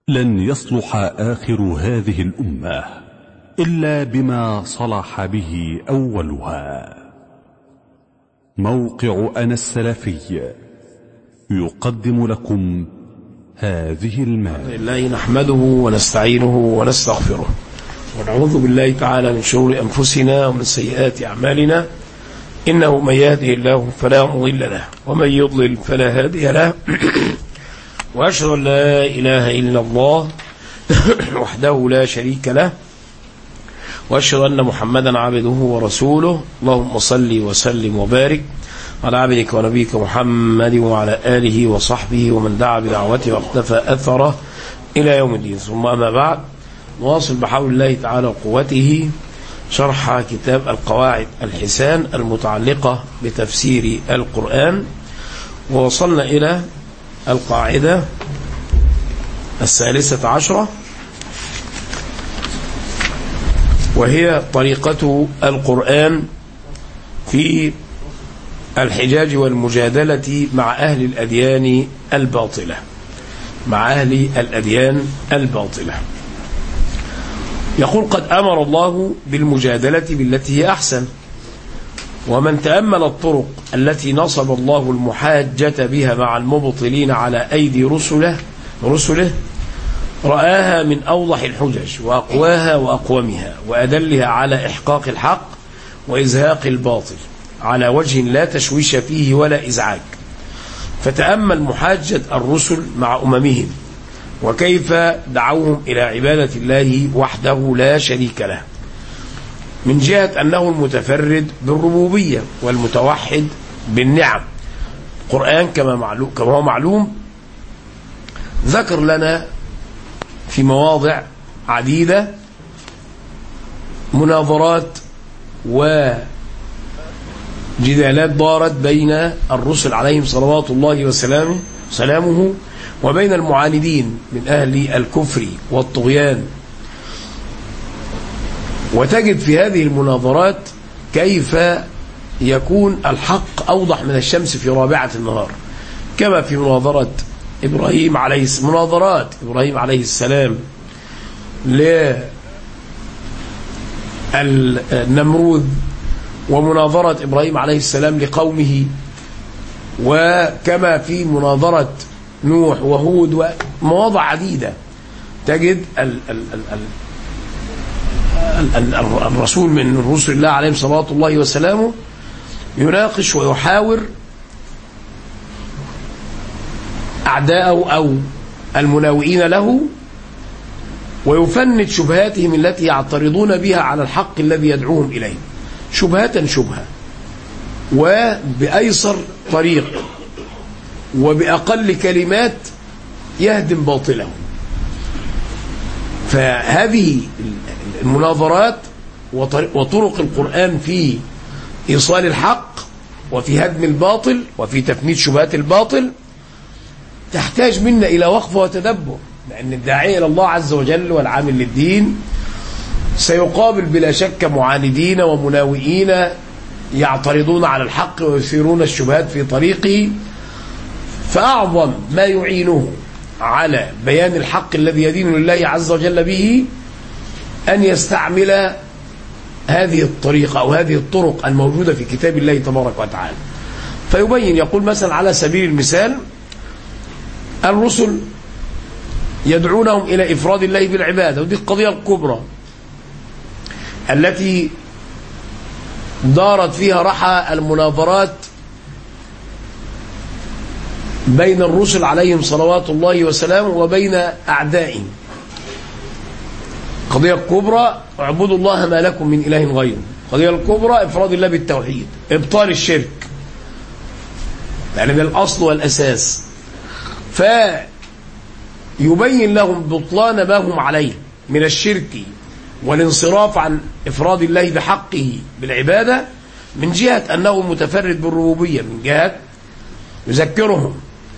لن يصلح آخر هذه الأمة إلا بما صلح به أولها موقع أنا السلفي يقدم لكم هذه المادة لله نحمده ونستعينه ونستغفره ونعوذ بالله تعالى من شرور أنفسنا ومن سيئات أعمالنا إنه من يهده الله فلا مضل له ومن يضلل فلا هادي له وأشهد أن لا إله إلا الله وحده لا شريك له وأشهد أن محمدا عبده ورسوله اللهم صل وسلم وبارك على عبدك ونبيك محمد وعلى آله وصحبه ومن دعا بدعوته واقتفى أثره إلى يوم الدين ثم أما بعد نواصل بحول الله تعالى وقوته شرح كتاب القواعد الحسان المتعلقة بتفسير القرآن ووصلنا إلى القاعدة الثالثة عشرة وهي طريقة القرآن في الحجاج والمجادلة مع أهل الأديان الباطلة مع أهل الأديان الباطلة يقول قد أمر الله بالمجادلة بالتي هي أحسن ومن تأمل الطرق التي نصب الله المحاجة بها مع المبطلين على أيدي رسله رسله رآها من أوضح الحجج وأقواها وأقومها وأدلها على إحقاق الحق وإزهاق الباطل على وجه لا تشويش فيه ولا إزعاج فتأمل محاجة الرسل مع أممهم وكيف دعوهم إلى عبادة الله وحده لا شريك له من جهة أنه المتفرد بالربوبية والمتوحد بالنعم القرآن كما معلوم كما هو معلوم ذكر لنا في مواضع عديدة مناظرات وجدالات دارت بين الرسل عليهم صلوات الله وسلامه سلامه وبين المعاندين من أهل الكفر والطغيان وتجد في هذه المناظرات كيف يكون الحق أوضح من الشمس في رابعة النهار كما في مناظرة إبراهيم عليه مناظرات إبراهيم عليه السلام للنمرود ومناظرة إبراهيم عليه السلام لقومه وكما في مناظرة نوح وهود ومواضع عديدة تجد ال ال ال الرسول من رسل الله عليهم صلاة الله وسلامه يناقش ويحاور أعداءه أو المناوئين له ويفند شبهاتهم التي يعترضون بها على الحق الذي يدعوهم إليه شبهة شبهة وبأيسر طريق وبأقل كلمات يهدم باطله فهذه المناظرات وطرق القرآن في إيصال الحق وفي هدم الباطل وفي تفنيد شبهات الباطل تحتاج منا إلى وقفة وتدبر لأن الداعية إلى الله عز وجل والعامل للدين سيقابل بلا شك معاندين ومناوئين يعترضون على الحق ويثيرون الشبهات في طريقه فأعظم ما يعينه على بيان الحق الذي يدين لله عز وجل به أن يستعمل هذه الطريقة أو هذه الطرق الموجودة في كتاب الله تبارك وتعالى فيبين يقول مثلا على سبيل المثال الرسل يدعونهم إلى إفراد الله بالعبادة ودي القضية الكبرى التي دارت فيها رحى المناظرات بين الرسل عليهم صلوات الله وسلامه وبين أعدائهم القضية الكبرى اعبدوا الله ما لكم من إله غيره القضية الكبرى إفراد الله بالتوحيد إبطال الشرك يعني ده الأصل والأساس فيبين لهم بطلان ما هم عليه من الشرك والانصراف عن إفراد الله بحقه بالعبادة من جهة أنه متفرد بالربوبية من جهة يذكرهم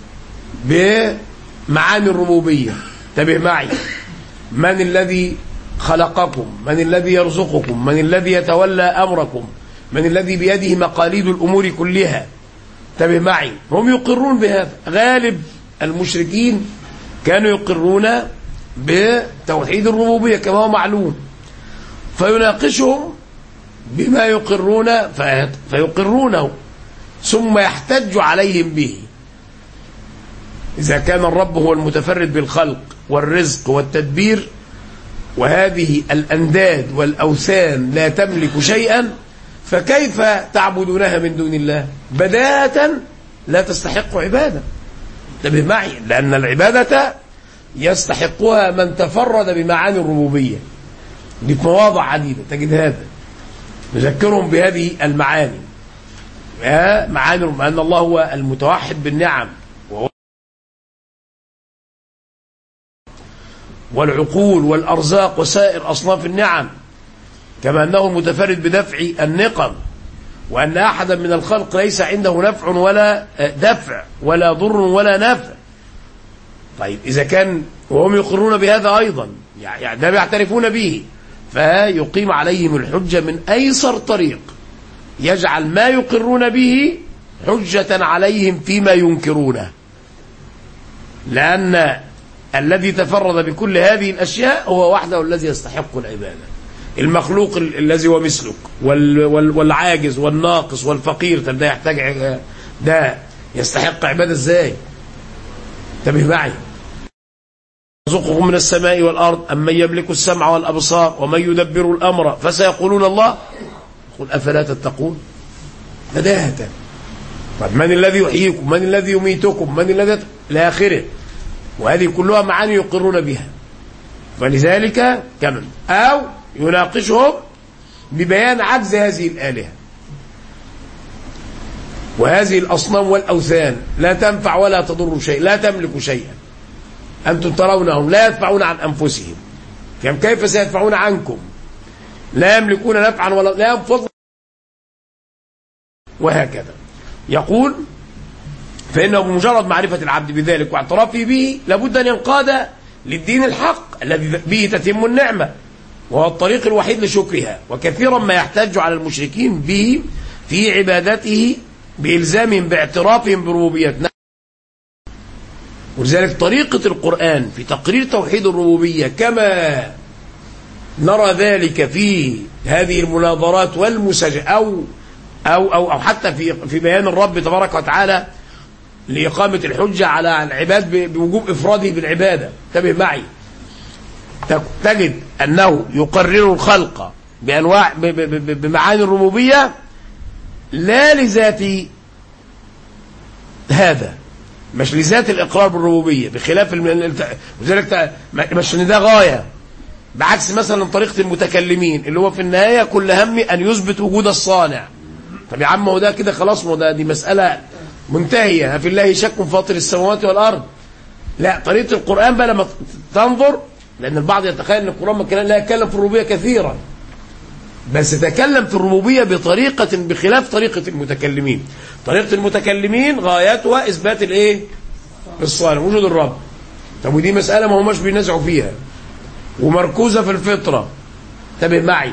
بمعاني الربوبية انتبه معي من الذي خلقكم من الذي يرزقكم من الذي يتولى أمركم من الذي بيده مقاليد الأمور كلها انتبه معي هم يقرون بهذا غالب المشركين كانوا يقرون بتوحيد الربوبية كما هو معلوم فيناقشهم بما يقرون فيقرونه ثم يحتج عليهم به إذا كان الرب هو المتفرد بالخلق والرزق والتدبير وهذه الأنداد والأوثان لا تملك شيئا فكيف تعبدونها من دون الله بداية لا تستحق عبادة انتبه معي لأن العبادة يستحقها من تفرد بمعاني الربوبية دي في مواضع عديدة تجد هذا نذكرهم بهذه المعاني معاني أن الله هو المتوحد بالنعم وهو والعقول والأرزاق وسائر أصناف النعم كما أنه المتفرد بدفع النقم وأن أحدا من الخلق ليس عنده نفع ولا دفع ولا ضر ولا نفع طيب إذا كان وهم يقرون بهذا أيضا يعني ده بيعترفون به فيقيم عليهم الحجة من أيسر طريق يجعل ما يقرون به حجة عليهم فيما ينكرونه لأن الذي تفرد بكل هذه الأشياء هو وحده الذي يستحق العبادة المخلوق الذي هو مثلك والعاجز والناقص والفقير طب ده يحتاج ده يستحق عبادة ازاي انتبه معي يرزقكم من السماء والأرض أمن يملك السمع والأبصار ومن يدبر الأمر فسيقولون الله قل أفلا تتقون بداهة طب من الذي يحييكم من الذي يميتكم من الذي إلى آخره وهذه كلها معاني يقرون بها فلذلك كمن أو يناقشهم ببيان عجز هذه الآلهة وهذه الأصنام والأوثان لا تنفع ولا تضر شيء لا تملك شيئا أنتم ترونهم لا يدفعون عن أنفسهم كيف سيدفعون عنكم لا يملكون نفعا ولا لا ينفض وهكذا يقول فإنه بمجرد معرفة العبد بذلك واعترافه به لابد أن ينقاد للدين الحق الذي به تتم النعمة وهو الطريق الوحيد لشكرها وكثيرا ما يحتج على المشركين به في عبادته بإلزامهم باعترافهم بربوبيتنا ولذلك طريقة القرآن في تقرير توحيد الربوبية كما نرى ذلك في هذه المناظرات والمساج أو أو أو أو حتى في في بيان الرب تبارك وتعالى لإقامة الحجة على العباد بوجوب إفراده بالعبادة انتبه معي تجد أنه يقرر الخلق بأنواع بمعاني الربوبية لا لذات هذا مش لذات الإقرار بالربوبية بخلاف لذلك مش ان ده غاية بعكس مثلا طريقة المتكلمين اللي هو في النهاية كل همي أن يثبت وجود الصانع طب يا عم هو ده كده خلاص ما ده دي مسألة منتهية في الله شك فاطر السماوات والأرض لا طريقة القرآن بقى لما تنظر لأن البعض يتخيل أن القرآن لا يتكلم في الربوبية كثيرا بس تكلم في الربوبية بطريقة بخلاف طريقة المتكلمين طريقة المتكلمين غايتها إثبات الإيه الصالح وجود الرب طب ودي مسألة ما هماش بينازعوا فيها ومركوزة في الفطرة انتبه معي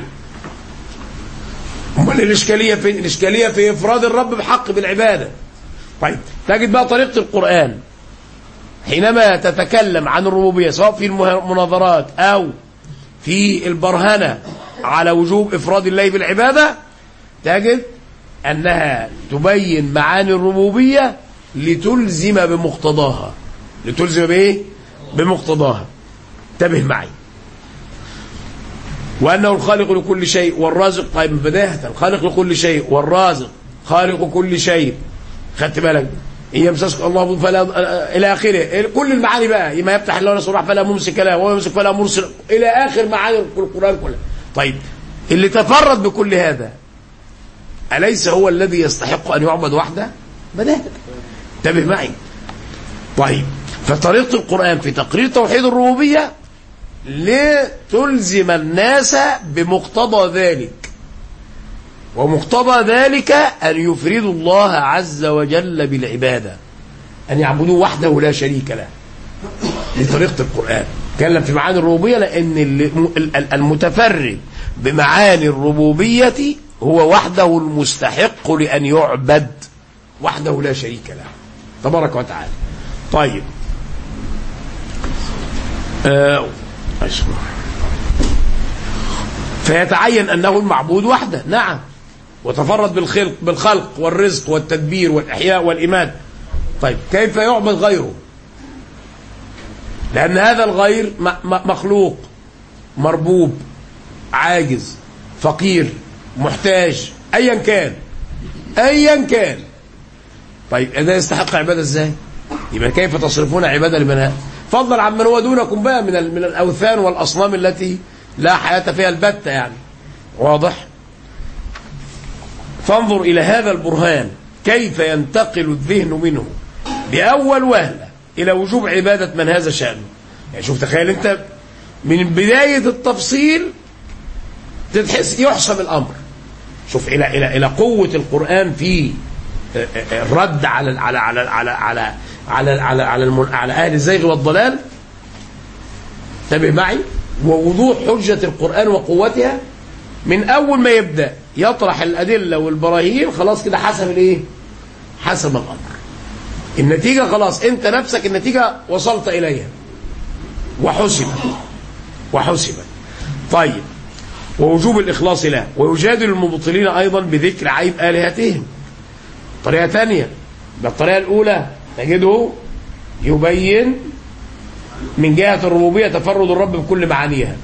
امال الإشكالية في الإشكالية في إفراد الرب بحق بالعبادة طيب تجد بقى طريقة القرآن حينما تتكلم عن الربوبية سواء في المناظرات أو في البرهنة على وجوب إفراد الله بالعبادة تجد أنها تبين معاني الربوبية لتلزم بمقتضاها لتلزم بإيه؟ بمقتضاها انتبه معي وأنه الخالق لكل شيء والرازق طيب بداهة الخالق لكل شيء والرازق خالق كل شيء خدت بالك إن يمسسك الله فلا إلى آخره كل المعاني بقى ما يفتح الله نصر فلا ممسك له وما يمسك فلا مرسل إلى آخر معاني القرآن كلها طيب اللي تفرد بكل هذا أليس هو الذي يستحق أن يعبد وحده بدأ انتبه معي طيب فطريقة القرآن في تقرير توحيد الربوبية لتلزم الناس بمقتضى ذلك ومقتضى ذلك أن يفردوا الله عز وجل بالعبادة أن يعبدوه وحده لا شريك له لطريقة القرآن تكلم في معاني الربوبية لأن المتفرد بمعاني الربوبية هو وحده المستحق لأن يعبد وحده لا شريك له تبارك وتعالى طيب آه فيتعين أنه المعبود وحده نعم وتفرد بالخلق بالخلق والرزق والتدبير والإحياء والإماد طيب كيف يعبد غيره لأن هذا الغير مخلوق مربوب عاجز فقير محتاج أيا كان أيا كان طيب ده يستحق عبادة ازاي يبقى كيف تصرفون عبادة لمن فضلا عن من هو دونكم بقى من من الأوثان والأصنام التي لا حياة فيها البتة يعني واضح فانظر إلى هذا البرهان كيف ينتقل الذهن منه بأول وهلة إلى وجوب عبادة من هذا شأنه يعني شوف تخيل أنت من بداية التفصيل تتحس يحسم الأمر شوف إلى إلى إلى قوة القرآن في الرد على على على على على على على على, على أهل الزيغ والضلال انتبه معي ووضوح حجة القرآن وقوتها من أول ما يبدأ يطرح الأدلة والبراهين خلاص كده حسب الإيه؟ حسب الأمر النتيجة خلاص أنت نفسك النتيجة وصلت إليها وحسبت وحسبت طيب ووجوب الإخلاص له ويجادل المبطلين أيضا بذكر عيب آلهتهم طريقة ثانية بالطريقة الأولى تجده يبين من جهة الربوبية تفرد الرب بكل معانيها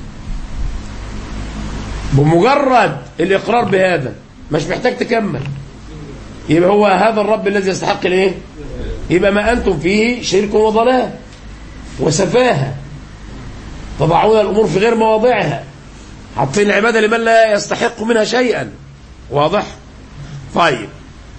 بمجرد الإقرار بهذا مش محتاج تكمل يبقى هو هذا الرب الذي يستحق الايه يبقى ما أنتم فيه شرك وضلال وسفاهة تضعون الأمور في غير مواضعها حاطين العبادة لمن لا يستحق منها شيئا واضح طيب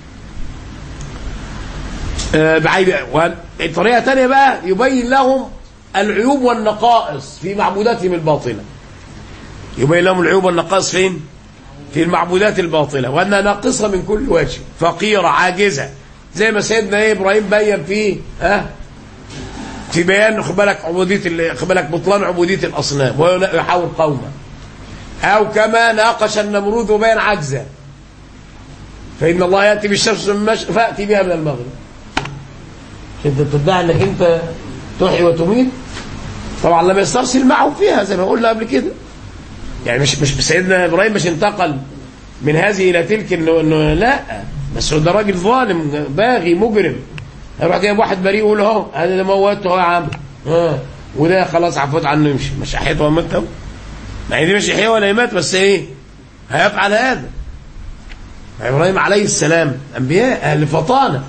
آه بعيد طريقة تانية بقى يبين لهم العيوب والنقائص في معبوداتهم الباطلة يبين لهم العيوب والنقائص فين في المعبودات الباطلة وأنها ناقصة من كل وجه فقيرة عاجزة زي ما سيدنا إيه إبراهيم بين فيه ها في بيان خد بالك عبودية خد بالك بطلان عبودية الأصنام ويحاول قومه أو كما ناقش النمرود وبين عجزه فإن الله يأتي بالشمس من المشرق فأتي بها من المغرب انت بتدعي انك انت تحيي وتميت طبعا لم يسترسل معهم فيها زي ما قلنا قبل كده يعني مش مش سيدنا ابراهيم مش انتقل من هذه الى تلك انه انه لا بس ده راجل ظالم باغي مجرم يروح جايب واحد بريء يقول اهو انا اللي موته اهو يا عم ها وده خلاص عفوت عنه يمشي مش احيته ومته ما هي دي مش احياء ولا يمات بس ايه هيفعل هذا ابراهيم عليه السلام انبياء اهل فطانه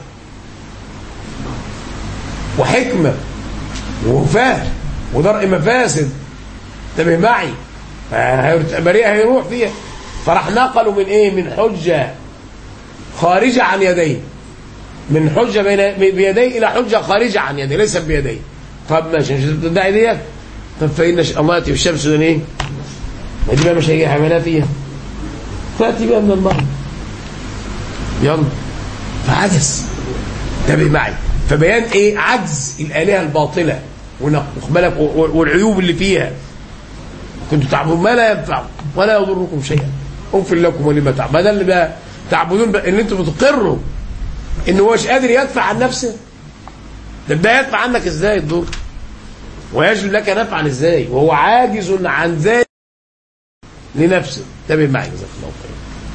وحكمة وفهم ودرء مفاسد انتبه معي بريئة هيروح فيها فراح نقلوا من ايه من حجة خارجة عن يديه من حجة بين بيديه إلى حجة خارجة عن يديه ليست بيديه طب ماشي مش تدعي ديت طب فإن الله يأتي بالشمس من ايه ما دي بقى مش هيجي حملها فيها تأتي بها من المغرب يلا فعجز انتبه معي فبيان ايه عجز الالهه الباطله بالك والعيوب اللي فيها كنتوا تعبدون ما لا ينفع ولا يضركم شيئا اغفر لكم ولما تعبدون بدل اللي بقى تعبدون بقى ان انتوا بتقروا ان هو مش قادر يدفع عن نفسه ده ده يدفع عنك ازاي الضر ويجلب لك نفعا ازاي وهو عاجز عن ذلك لنفسه انتبه معي جزاك الله خير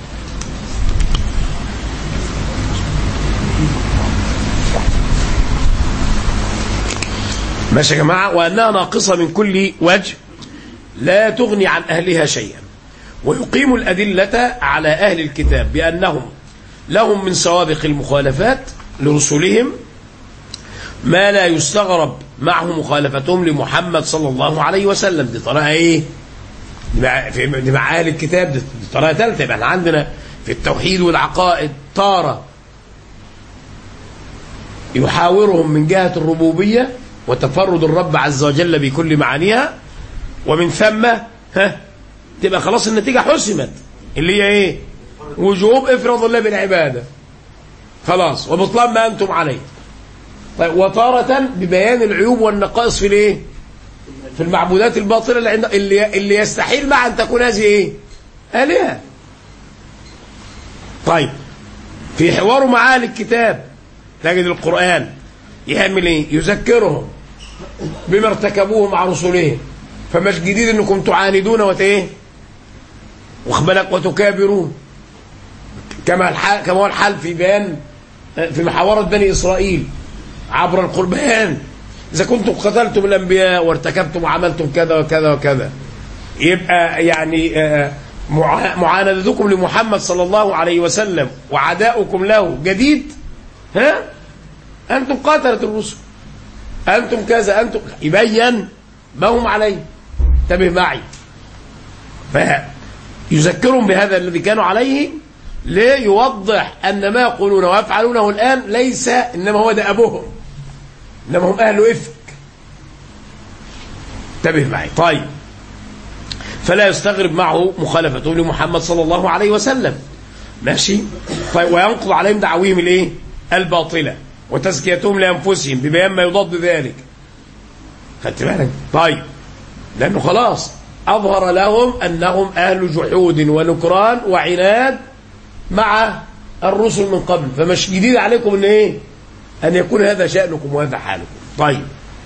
ماشي يا جماعة وأنها ناقصة من كل وجه لا تغني عن أهلها شيئا ويقيم الأدلة على أهل الكتاب بأنهم لهم من سوابق المخالفات لرسلهم ما لا يستغرب معه مخالفتهم لمحمد صلى الله عليه وسلم دي طريقة ايه دي مع أهل الكتاب دي طريقة ثالثة يبقى احنا عندنا في التوحيد والعقائد طارة يحاورهم من جهة الربوبية وتفرد الرب عز وجل بكل معانيها ومن ثم ها تبقى خلاص النتيجة حسمت اللي هي ايه وجوب افرض الله بالعبادة خلاص وبطلان ما أنتم عليه طيب وتارة ببيان العيوب والنقائص في الايه في المعبودات الباطلة اللي, عند اللي, اللي يستحيل مع أن تكون هذه ايه آلهة طيب في حواره مع أهل الكتاب تجد القرآن يعمل ايه يذكرهم بما ارتكبوه مع رسلهم فمش جديد انكم تعاندون وت ايه واخد بالك وتكابرون كما الحال كما هو الحال في بيان في محاورة بني إسرائيل عبر القربان إذا كنتم قتلتم الأنبياء وارتكبتم وعملتم كذا وكذا وكذا يبقى يعني آه، مع- معاندتكم لمحمد صلى الله عليه وسلم وعداؤكم له جديد ها أنتم قاتلة الرسل أنتم كذا أنتم يبين ما هم عليه انتبه معي فيذكرهم بهذا الذي كانوا عليه ليوضح أن ما يقولونه ويفعلونه الآن ليس إنما هو ده أبوهم إنما هم أهل إفك انتبه معي طيب فلا يستغرب معه مخالفته لمحمد صلى الله عليه وسلم ماشي طيب وينقض عليهم دعويهم الايه الباطله وتزكيتهم لانفسهم ببيان ما يضاد ذلك خدت بالك طيب لانه خلاص اظهر لهم انهم اهل جحود ونكران وعناد مع الرسل من قبل فمش جديد عليكم ان ايه ان يكون هذا شانكم وهذا حالكم طيب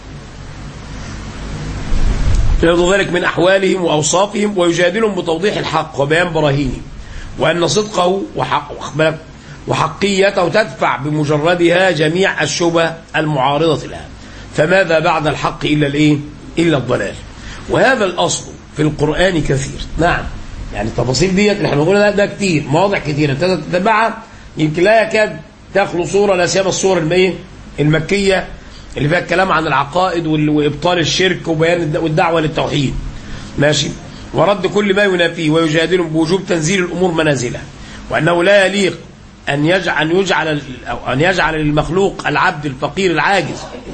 يرضى ذلك من أحوالهم وأوصافهم ويجادلهم بتوضيح الحق وبيان براهينه وأن صدقه وحق وأخبرك وحقيته تدفع بمجردها جميع الشبه المعارضة لها فماذا بعد الحق إلا الإيه؟ إلا الضلال وهذا الأصل في القرآن كثير نعم يعني التفاصيل ديت اللي احنا بنقولها ده, ده كتير مواضع كتيرة انت تتبعها يمكن لا يكاد تخلو صورة لا سيما الصور المية المكية اللي فيها الكلام عن العقائد وال- وإبطال الشرك وبيان الد- والدعوة للتوحيد ماشي ورد كل ما ينافيه ويجادلهم بوجوب تنزيل الأمور منازلها وأنه لا يليق أن يجعل أن يجعل أو أن يجعل المخلوق العبد الفقير العاجز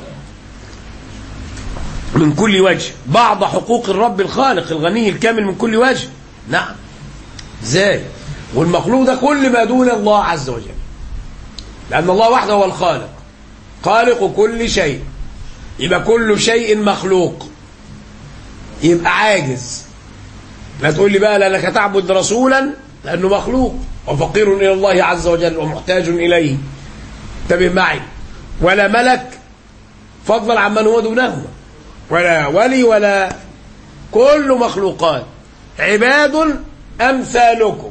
من كل وجه بعض حقوق الرب الخالق الغني الكامل من كل وجه نعم ازاي والمخلوق ده كل ما دون الله عز وجل لأن الله وحده هو الخالق خالق كل شيء يبقى كل شيء مخلوق يبقى عاجز لا تقول لي بقى لأنك تعبد رسولا لأنه مخلوق وفقير إلى الله عز وجل ومحتاج إليه انتبه معي ولا ملك فضلا عمن هو دونه ولا ولي ولا كل مخلوقات عباد أمثالكم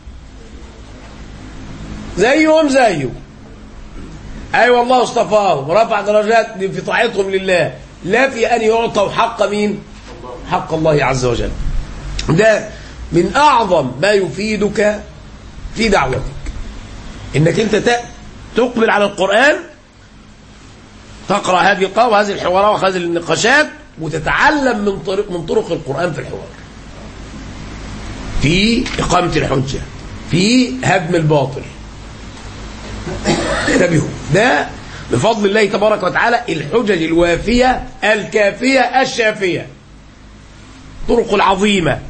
زيهم زيكم أي أيوة والله اصطفاهم ورفع درجات في طاعتهم لله لا في أن يعطوا حق مين حق الله عز وجل ده من أعظم ما يفيدك في دعوتك إنك أنت ت- تقبل على القرآن تقرأ هذه القراءة وهذه الحوارات وهذه النقاشات وتتعلم من طريق من طرق القرآن في الحوار في إقامة الحجة في هدم الباطل انتبهوا ده بفضل الله تبارك وتعالى الحجج الوافية الكافية الشافية طرق العظيمة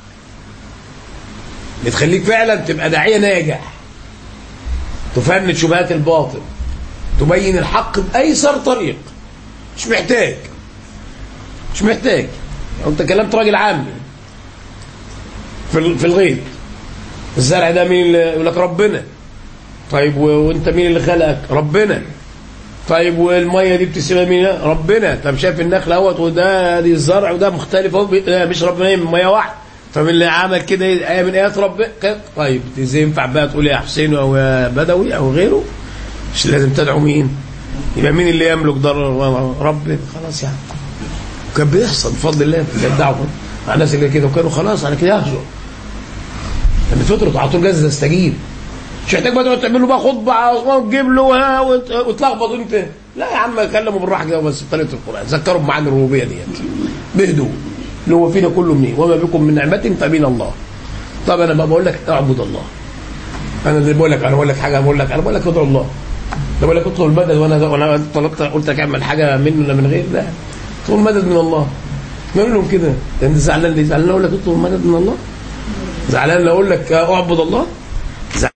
بتخليك فعلا تبقى داعية ناجح تفند شبهات الباطل تبين الحق بأيسر طريق مش محتاج مش محتاج انت كلمت راجل عامي في ال- في الغيب الزرع ده مين اللي يقول لك ربنا طيب و- وانت مين اللي خلقك ربنا طيب والميه دي بتسيبها مين ربنا طب شايف النخل اهوت وده دي الزرع وده مختلف اهو بي- آه، مش ربنا من ميه واحده طب اللي عمل كده ايه آية من ايات ربنا ك- طيب ازاي ينفع بقى تقول يا حسين او يا بدوي او غيره مش لازم تدعو مين يبقى مين اللي يملك ضر رب خلاص يعني كان بيحصل بفضل الله في الدعوه مع الناس اللي كده وكانوا خلاص على كده يهجر لان فطرته على طول لازم تستجيب مش محتاج بقى تقعد تعمل له بقى خطبه وتجيب له ها وت- وتلخبط انت لا يا عم كلمه بالراحه كده بس بطريقه القران ذكروا بمعنى الربوبيه ديت بهدوء اللي هو فينا كله منين وما بكم من نعمه فمن الله طب انا بقى بقول لك اعبد الله انا اللي بقول لك انا بقول لك حاجه بقول لك انا بقول لك ادعو الله ده بقول لك اطلب المدد وانا وانا طلبت قلت لك اعمل حاجه منه ولا من غير لا اطلب المدد من الله نقول لهم كده ده انت زعلان ليه زعلان اقول لك اطلب المدد من الله زعلان لو اقول لك اعبد الله زعلان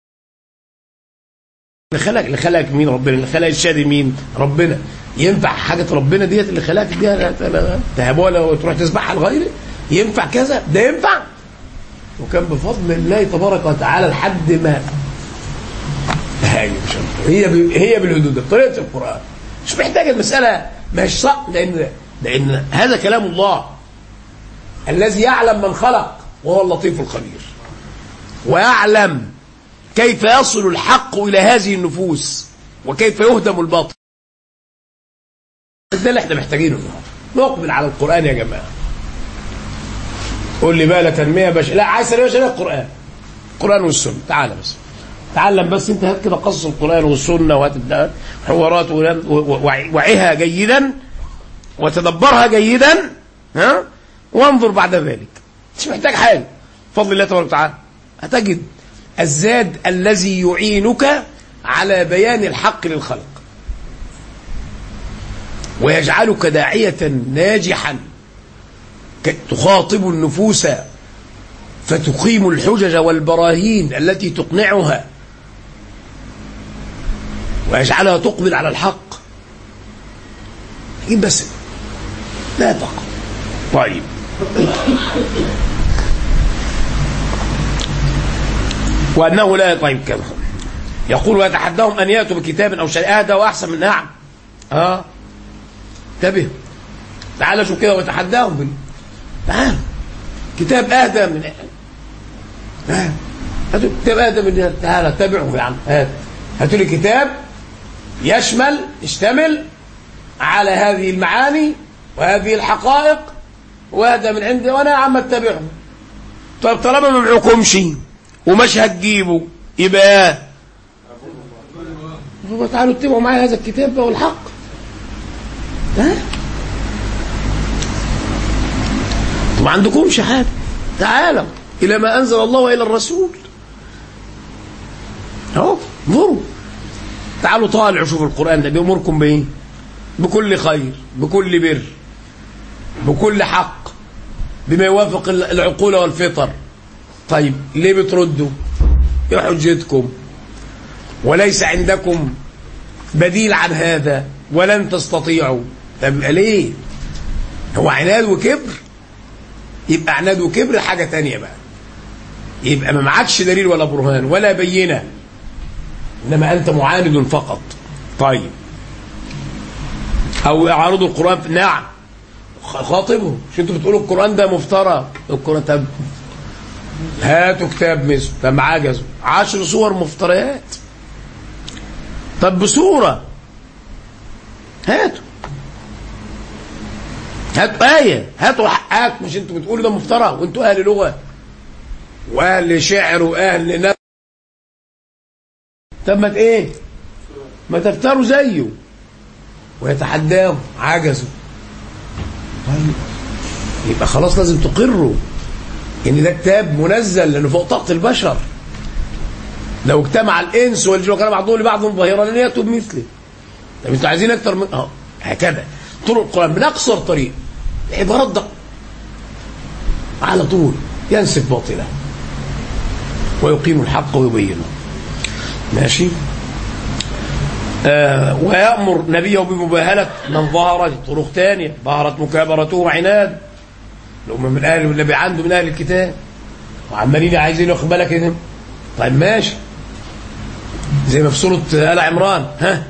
اللي خلق اللي خلقك مين ربنا اللي خلق الشادي مين ربنا ينفع حاجة ربنا ديت اللي خلقك دي تهبوها لو تروح تسبحها لغيره ينفع كذا ده ينفع وكان بفضل الله تبارك وتعالى لحد ما هاي مش عارف. هي ب... هي بالهدوء ده بطريقه القران مش محتاجه المساله مش صح لان لان هذا كلام الله الذي يعلم من خلق وهو اللطيف الخبير ويعلم كيف يصل الحق إلى هذه النفوس وكيف يهدم الباطل ده اللي احنا محتاجينه النهارده نقبل على القرآن يا جماعة قول لي بقى لا تنمية بشرية لا عايز تنمية بشرية القرآن القرآن والسنة تعالى بس تعلم بس انت هات كده قصص القرآن والسنة وهات الد- حوارات ولم- و- و- وعي- وعيها جيدا وتدبرها جيدا ها وانظر بعد ذلك مش محتاج حاجة بفضل الله تبارك وتعالى هتجد الزاد الذي يعينك على بيان الحق للخلق ويجعلك داعية ناجحا ك- تخاطب النفوس فتقيم الحجج والبراهين التي تقنعها ويجعلها تقبل على الحق لكن بس لا تقل طيب وأنه لا طيب كذا يقول ويتحداهم أن يأتوا بكتاب أو شيء أهدى وأحسن من نعم اه انتبه تعال شوف كده ويتحداهم بال... تعال كتاب اهدى من تعال هاتوا كتاب اهدى من تعال اتبعه يا عم هات هاتوا لي كتاب يشمل يشتمل على هذه المعاني وهذه الحقائق واهدى من عندي وانا يا عم اتبعه طب طالما ما معكمش ومش هتجيبه يبقى هو تعالوا اتبعوا معايا هذا الكتاب بقى والحق ها ما عندكمش حاجة تعالوا إلى ما أنزل الله وإلى الرسول أهو انظروا تعالوا طالعوا شوفوا القرآن ده بيأمركم بإيه بكل خير بكل بر بكل حق بما يوافق العقول والفطر طيب ليه بتردوا ايه حجتكم وليس عندكم بديل عن هذا ولن تستطيعوا طب يبقى ليه هو عناد وكبر يبقى عناد وكبر حاجة تانية بقى يبقى ما معكش دليل ولا برهان ولا بينة إنما أنت معاند فقط طيب أو يعارضوا القرآن في نعم خاطبه مش انتوا بتقولوا القرآن ده مفترى القرآن طب هاتوا كتاب مثل طب عجزوا عشر صور مفتريات طب بصورة هاتوا هاتوا آية هاتوا حقات مش انتوا بتقولوا ده مفترى وانتوا أهل لغة وأهل شعر وأهل نبي طب ما ايه ما تفتروا زيه ويتحداهم عجزوا طيب يبقى خلاص لازم تقروا ان ده كتاب منزل لانه فوق طاقه البشر لو اجتمع الانس والجن وكان بعضهم لبعض ظهيرا لن ياتوا بمثله طب انتوا عايزين اكتر من اه هكذا طرق القران بنقصر طريق عبارات دق على طول ينسف باطله ويقيم الحق ويبينه ماشي آه ويأمر نبيه بمباهلة من ظهرت طرق ثانية ظهرت مكابرته وعناد لو من أهل النبي عنده من أهل الكتاب وعمالين عايزين ياخد بالك إيه طيب ماشي زي ما في سورة آل عمران ها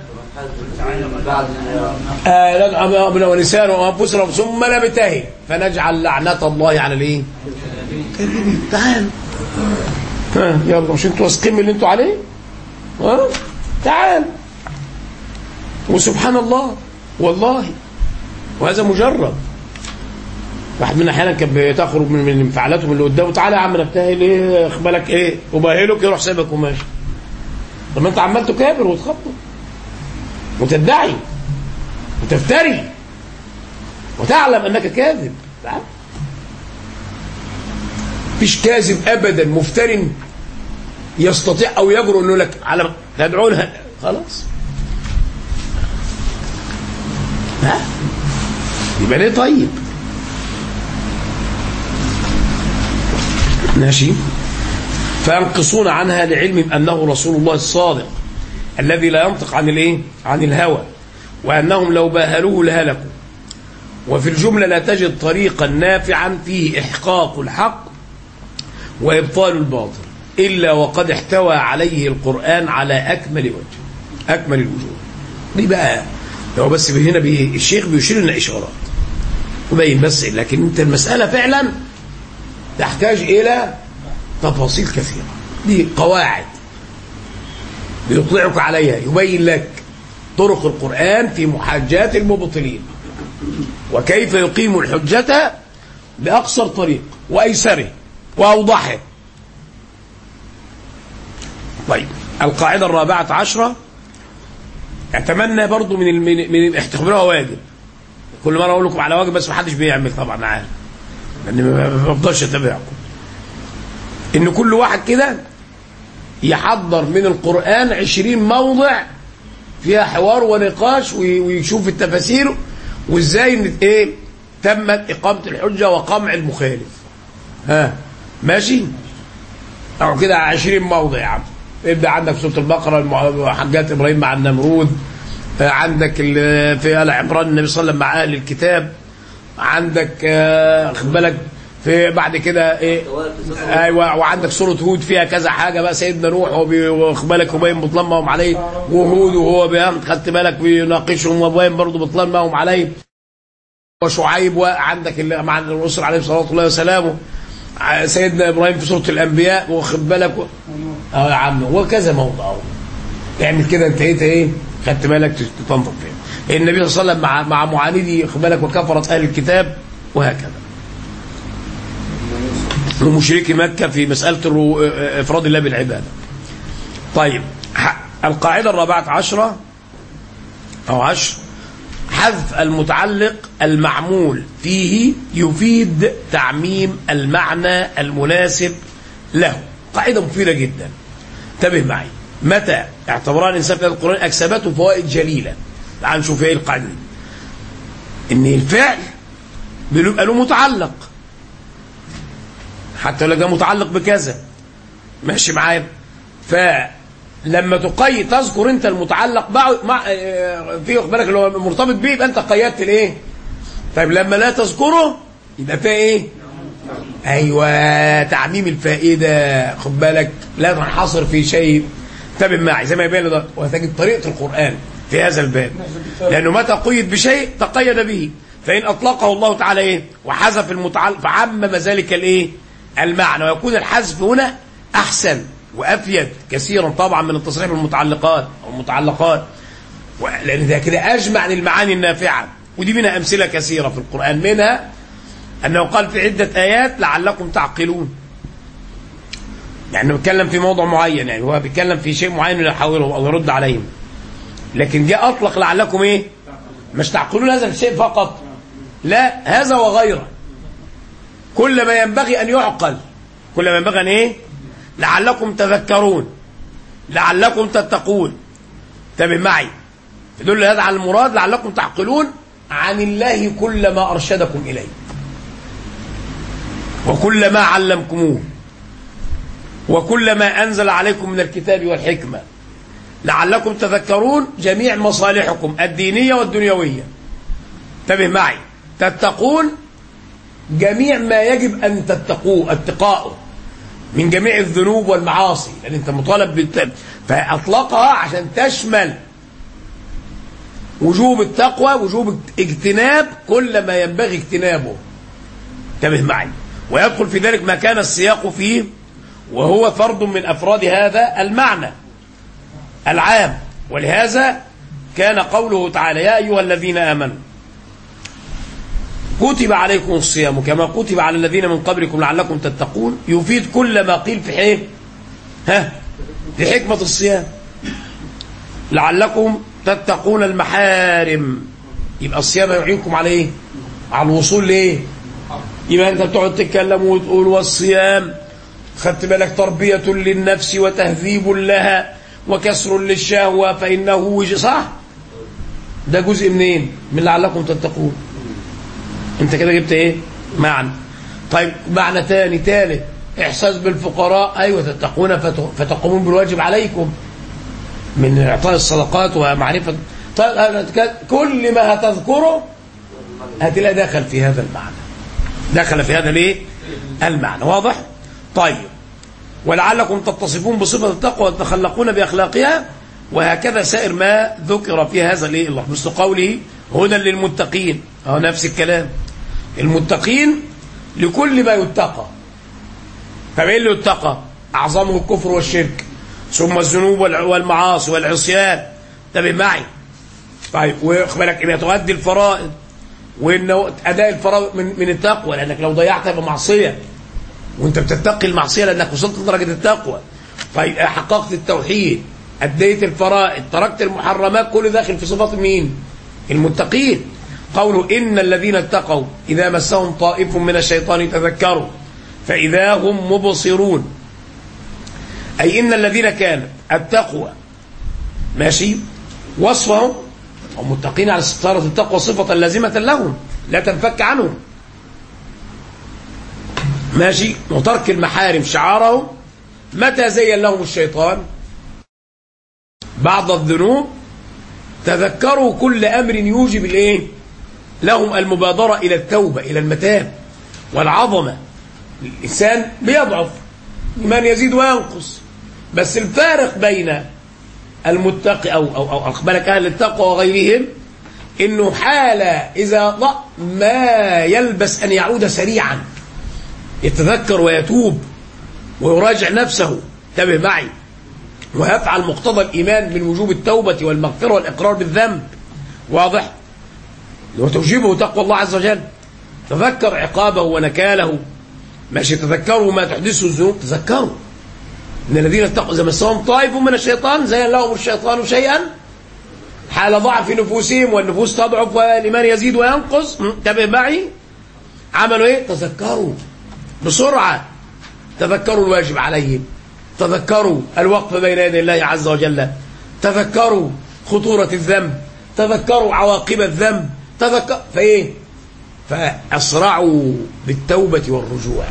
آه ندعو أبنا ونسانا وأنفسنا ثم نبتهل فنجعل لعنة الله على الإيه؟ كريم تعال ها يلا مش انتوا واثقين من اللي انتوا عليه؟ ها تعال وسبحان الله والله وهذا مجرب واحد منا احيانا كان بتخرج من من انفعالاته من اللي قدامه تعالى يا عم نبتهل ايه اخبالك ايه وباهلك يروح سابك وماشي طب ما انت عمال تكابر وتخبط وتدعي وتفتري وتعلم انك كاذب تعال مفيش كاذب ابدا مفتر يستطيع او يجرؤ انه لك على تدعونها خلاص ها يبقى ليه طيب ماشي فينقصون عنها لعلم انه رسول الله الصادق الذي لا ينطق عن الايه عن الهوى وانهم لو باهلوه لهلكوا وفي الجمله لا تجد طريقا نافعا فيه احقاق الحق وابطال الباطل الا وقد احتوى عليه القران على اكمل وجه اكمل الوجوه دي بقى هو بس هنا بي الشيخ بيشير لنا اشارات وبين بس لكن انت المساله فعلا تحتاج إلى تفاصيل كثيرة دي قواعد يطلعك عليها يبين لك طرق القرآن في محاجات المبطلين وكيف يقيم الحجة بأقصر طريق وأيسره وأوضحه طيب القاعدة الرابعة عشرة اتمنى برضو من ال- من من اختبروها واجب كل مره اقول لكم على واجب بس ما حدش بيعمل طبعا عارف لان ما ما بفضلش اتابعكم ان كل واحد كده يحضر من القران عشرين موضع فيها حوار ونقاش وي- ويشوف التفاسير وازاي ان ايه تمت اقامه الحجه وقمع المخالف ها ماشي أو كده 20 موضع يا عم ابدا عندك سوره البقره المع- حجات ابراهيم مع النمرود آه، عندك ال- في ال عمران النبي صلى الله عليه وسلم مع اهل الكتاب عندك آه، خد بالك في بعد كده ايه ايوه وعندك سوره هود فيها كذا حاجه بقى سيدنا نوح وبي- واخد بالك وبين بطلان ما هم عليه وهود وهو بيام خدت بالك بيناقشهم وبين برضه بطلان ما هم عليه وشعيب وعندك اللي مع الرسل عليه الصلاه والله وسلامه ع- سيدنا ابراهيم في سوره الانبياء واخد بالك و... اه يا عم وكذا موضع اهو اعمل كده انت ايه ايه خدت بالك تش- تنطق فيه النبي صلى الله عليه وسلم مع مع معاندي خد بالك وكفرت اهل الكتاب وهكذا ومشركي مكه في مساله الرو... افراد الله بالعباده طيب ح- القاعده الرابعه عشره او عشر حذف المتعلق المعمول فيه يفيد تعميم المعنى المناسب له قاعدة مفيدة جدا انتبه معي متى اعتبرها الإنسان في هذا القرآن أكسبته فوائد جليلة تعال نشوف ايه القاعدة دي إن الفعل بيبقى له متعلق حتى لو ده متعلق بكذا ماشي معايا فلما تقيد تذكر انت المتعلق مع مع اه، في واخد بالك اللي هو مرتبط بيه يبقى انت قيدت الايه طيب لما لا تذكره يبقى فيها ايه ايوه تعميم الفائده خد بالك لا تنحصر في شيء انتبه معي زي ما يبين ده وهتجد طريقه القران في هذا الباب لانه متى قيد بشيء تقيد به فان اطلقه الله تعالى ايه وحذف المتعلق فعمم ذلك الايه المعنى ويكون الحذف هنا احسن وافيد كثيرا طبعا من التصريح بالمتعلقات او المتعلقات و- لان ده كده اجمع للمعاني النافعه ودي منها امثله كثيره في القران منها انه قال في عده ايات لعلكم تعقلون يعني بيتكلم في موضوع معين يعني هو بيتكلم في شيء معين يحاوره او يرد عليهم لكن جاء اطلق لعلكم ايه مش تعقلون هذا الشيء فقط لا هذا وغيره كل ما ينبغي ان يعقل كل ما ينبغي ان ايه لعلكم تذكرون لعلكم تتقون انتبه معي يدل هذا على المراد لعلكم تعقلون عن الله كل ما ارشدكم اليه وكل ما علمكموه وكل ما انزل عليكم من الكتاب والحكمه لعلكم تذكرون جميع مصالحكم الدينيه والدنيويه انتبه معي تتقون جميع ما يجب ان تتقوه اتقاؤه من جميع الذنوب والمعاصي لان انت مطالب بالت... فاطلقها عشان تشمل وجوب التقوى وجوب اجتناب كل ما ينبغي اجتنابه انتبه معي ويدخل في ذلك ما كان السياق فيه وهو فرد من افراد هذا المعنى العام ولهذا كان قوله تعالى يا ايها الذين امنوا كتب عليكم الصيام كما كتب على الذين من قبلكم لعلكم تتقون يفيد كل ما قيل في حين ها في حكمة الصيام لعلكم تتقون المحارم يبقى الصيام يعينكم على ايه على الوصول لايه يبقى انت بتقعد تتكلم وتقول والصيام خدت بالك تربية للنفس وتهذيب لها وكسر للشهوة فإنه وجه صح ده جزء منين من لعلكم تتقون انت كده جبت ايه معنى طيب معنى تاني تالت احساس بالفقراء ايوه تتقون فت- فتقومون بالواجب عليكم من اعطاء الصدقات ومعرفه طيب أنا أتك- كل ما هتذكره هتلاقي دخل في هذا المعنى دخل في هذا الايه المعنى واضح طيب ولعلكم تتصفون بصفه التقوى وتتخلقون باخلاقها وهكذا سائر ما ذكر في هذا الايه الله مثل قوله هدى للمتقين اهو نفس الكلام المتقين لكل ما يتقى طب ايه اللي اتقى اعظمه الكفر والشرك ثم الذنوب والع- والمعاصي والعصيان انتبه معي طيب واخبرك ان تؤدي الفرائض وانه اداء الفرائض من, من التقوى لانك لو ضيعتها بمعصيه وانت بتتقي المعصيه لانك وصلت لدرجه التقوى طيب حققت التوحيد اديت الفرائض تركت المحرمات كل داخل في صفات مين المتقين قوله ان الذين اتقوا اذا مسهم طائف من الشيطان تذكروا فاذا هم مبصرون اي ان الذين كانت التقوى ماشي وصفهم هم متقين على ستارة التقوى صفة لازمة لهم لا تنفك عنهم ماشي وترك المحارم شعارهم متى زين لهم الشيطان بعض الذنوب تذكروا كل أمر يوجب الايه لهم المبادرة إلى التوبة إلى المتاب والعظمة الإنسان بيضعف من يزيد وينقص بس الفارق بين المتقي أو, أو, أو أقبلك أهل التقوى وغيرهم إنه حال إذا ضع ما يلبس أن يعود سريعا يتذكر ويتوب ويراجع نفسه انتبه معي ويفعل مقتضى الإيمان من وجوب التوبة والمغفرة والإقرار بالذنب واضح وتوجيبه تقوى الله عز وجل تذكر عقابه ونكاله ماشي تذكروا ما تحدثه الذنوب تذكروا ان الذين اتقوا اذا مسهم طائف من الشيطان زين لهم الشيطان شيئا حال ضعف نفوسهم والنفوس تضعف والايمان يزيد وينقص انتبه معي عملوا ايه تذكروا بسرعه تذكروا الواجب عليهم تذكروا الوقف بين يدي الله عز وجل تذكروا خطورة الذنب تذكروا عواقب الذنب تذكر فايه فأسرعوا بالتوبة والرجوع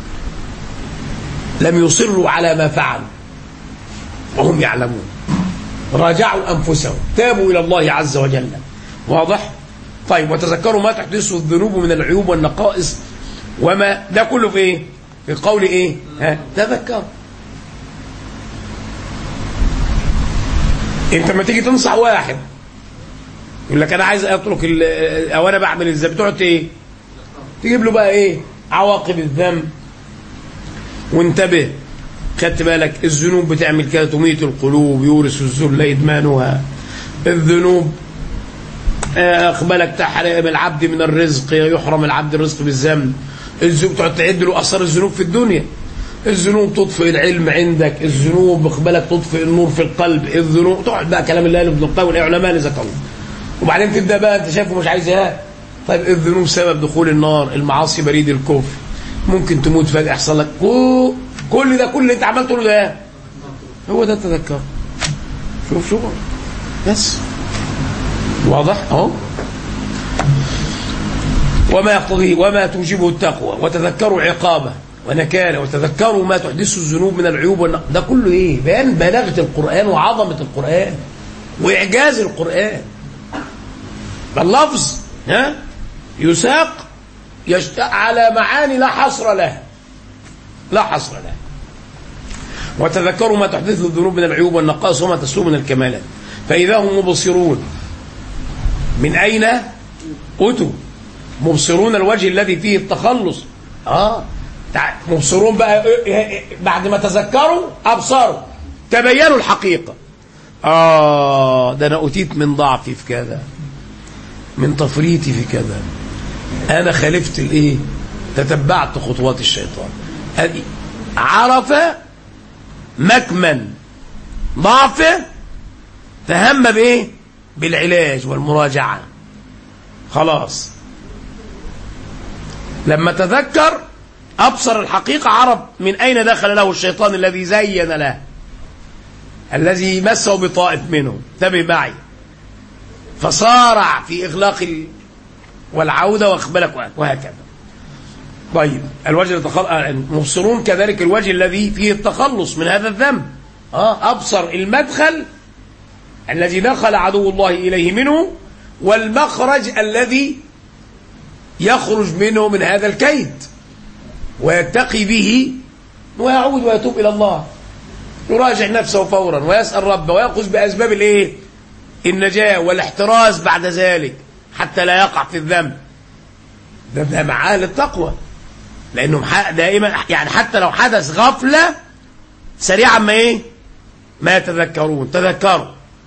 لم يصروا على ما فعلوا وهم يعلمون راجعوا أنفسهم تابوا إلى الله عز وجل واضح طيب وتذكروا ما تحدثه الذنوب من العيوب والنقائص وما ده كله في ايه في قول ايه ها تذكروا انت لما تيجي تنصح واحد يقول لك انا عايز اترك ال- او انا بعمل الذنب تقعد ايه تجيب له بقى ايه عواقب الذنب وانتبه خدت بالك الذنوب بتعمل كده تميت القلوب يورث الذل ادمانها الذنوب آه، اقبلك تحرم العبد من الرزق يحرم العبد الرزق بالذنب الذنوب تقعد تعد له اثار الذنوب في الدنيا الذنوب تطفئ العلم عندك الذنوب اقبلك تطفئ النور في القلب الذنوب تقعد بقى كلام الله ابن القيم والعلماء اللي ذكروا وبعدين تبدا بقى انت شايفه مش عايز ايه طيب الذنوب سبب دخول النار المعاصي بريد الكفر ممكن تموت فجاه يحصل لك كو- كل ده كل اللي انت عملته له ده هو ده التذكر شوف شوف بس واضح اهو وما يقتضيه وما توجبه التقوى وتذكروا عقابه ونكاله وتذكروا ما تحدثه الذنوب من العيوب والنق... ده كله ايه بيان بلاغه القران وعظمه القران واعجاز القران باللفظ ها يساق يشت... على معاني لا حصر لها لا حصر لها وتذكروا ما تحدثه الذنوب من العيوب والنقائص وما تسلو من الكمالات فإذا هم مبصرون من أين أتوا مبصرون الوجه الذي فيه التخلص آه تع- مبصرون بقى إيه- إيه- بعد ما تذكروا أبصروا تبينوا الحقيقة آه ده أنا أتيت من ضعفي في كذا من تفريطي في كذا أنا خالفت الإيه تتبعت خطوات الشيطان أدي عرف مكمن ضعفه تهم بايه بالعلاج والمراجعه خلاص لما تذكر ابصر الحقيقه عرف من اين دخل له الشيطان الذي زين له الذي مسه بطائف منه انتبه معي فصارع في اغلاق ال... والعوده واقبلك وهكذا طيب الوجه التخل... مبصرون كذلك الوجه الذي فيه التخلص من هذا الذنب اه ابصر المدخل الذي دخل عدو الله اليه منه والمخرج الذي يخرج منه من هذا الكيد ويتقي به ويعود ويتوب الى الله يراجع نفسه فورا ويسال ربه وياخذ باسباب الايه النجاه والاحتراز بعد ذلك حتى لا يقع في الذنب ده ده معاه للتقوى لانهم ح- دائما يعني حتى لو حدث غفله سريعا ما ايه ما يتذكرون تذكروا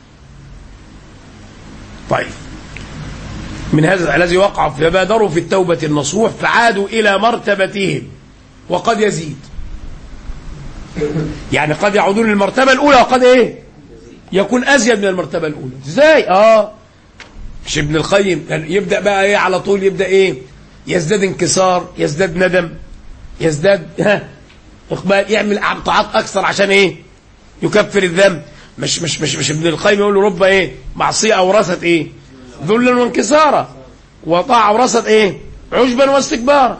طيب من هذا الذي وقع فبادروا في التوبة النصوح فعادوا إلى مرتبتهم وقد يزيد يعني قد يعودون للمرتبة الأولى وقد إيه يكون أزيد من المرتبة الأولى إزاي آه مش ابن القيم يعني يبدأ بقى إيه على طول يبدأ إيه يزداد انكسار يزداد ندم يزداد ها إقبال يعمل طاعات أكثر عشان إيه يكفر الذنب مش مش مش مش ابن القيم يقول له رب إيه معصية أورثت إيه ذلا وانكسارا وطاعة أورثت إيه عجبا واستكبارا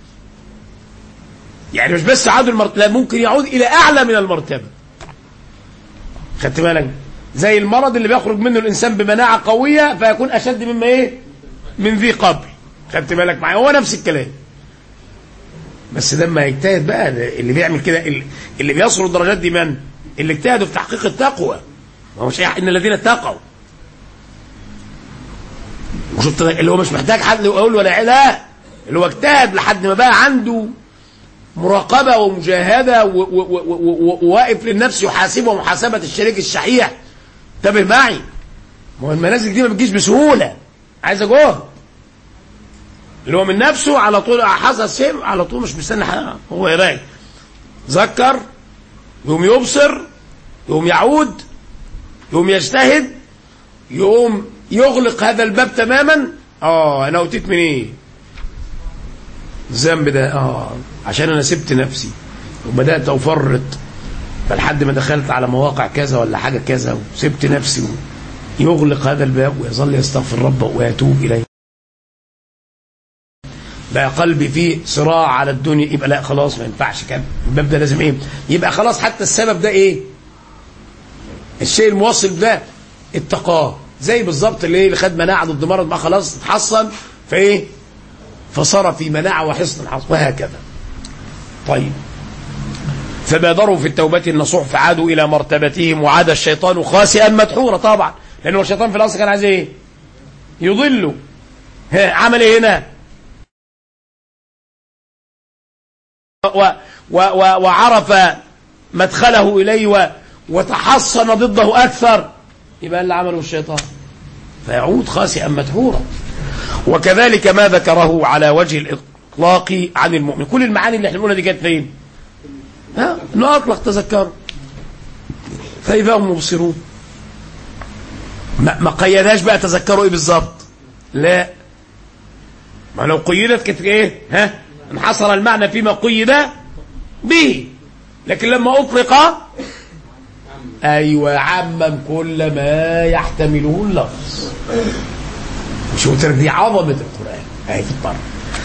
يعني مش بس عاد المرتبة ممكن يعود إلى أعلى من المرتبة خدت بالك زي المرض اللي بيخرج منه الإنسان بمناعة قوية فيكون أشد مما إيه من ذي قبل خدت بالك معايا هو نفس الكلام بس لما يجتهد بقى اللي بيعمل كده اللي- اللي بيصل الدرجات دي من اللي اجتهدوا في تحقيق التقوى ما هو مش ان الذين اتقوا وشفت اللي هو مش محتاج حد يقول ولا لا اللي هو اجتهد لحد ما بقى عنده مراقبة ومجاهدة و- و- و- و- وواقف للنفس يحاسبه محاسبة الشريك الشحيح انتبه معي ما هو المنازل دي ما بتجيش بسهولة عايزة جهد اللي هو من نفسه على طول حصل شيء على طول مش مستني حاجة هو يراجع ذكر يقوم يبصر يقوم يعود يقوم يجتهد يقوم يغلق هذا الباب تماما اه انا اوتيت من ايه الذنب ده اه عشان انا سبت نفسي وبدات افرط فلحد ما دخلت على مواقع كذا ولا حاجه كذا وسبت نفسي يغلق هذا الباب ويظل يستغفر ربه ويتوب اليه بقى قلبي فيه صراع على الدنيا يبقى لا خلاص ما ينفعش كده الباب ده لازم ايه يبقى خلاص حتى السبب ده ايه الشيء الموصل ده اتقاه زي بالظبط اللي, اللي خد مناعه ضد مرض ما خلاص اتحصن فايه فصار في مناعه وحصن حصن وهكذا طيب فبادروا في التوبة النصوح فعادوا إلى مرتبتهم وعاد الشيطان خاسئا مدحورا طبعا لأنه الشيطان في الأصل كان عايز إيه يضله ها، عمل إيه هنا و و و وعرف مدخله إليه و وتحصن ضده أكثر يبقى اللي عمله الشيطان فيعود خاسئا مدحورا وكذلك ما ذكره على وجه الإطلاق عن المؤمن كل المعاني اللي احنا بنقولها دي كانت فين ها انه اطلق تذكروا فاذا هم مبصرون ما, ما قيدهاش بقى تذكروا ايه بالظبط لا ما لو قيدت كانت ايه ها انحصر المعنى فيما قيد به لكن لما اطلق ايوه عمم كل ما يحتمله اللفظ مش قلت لك دي عظمه القران اهي في الطرف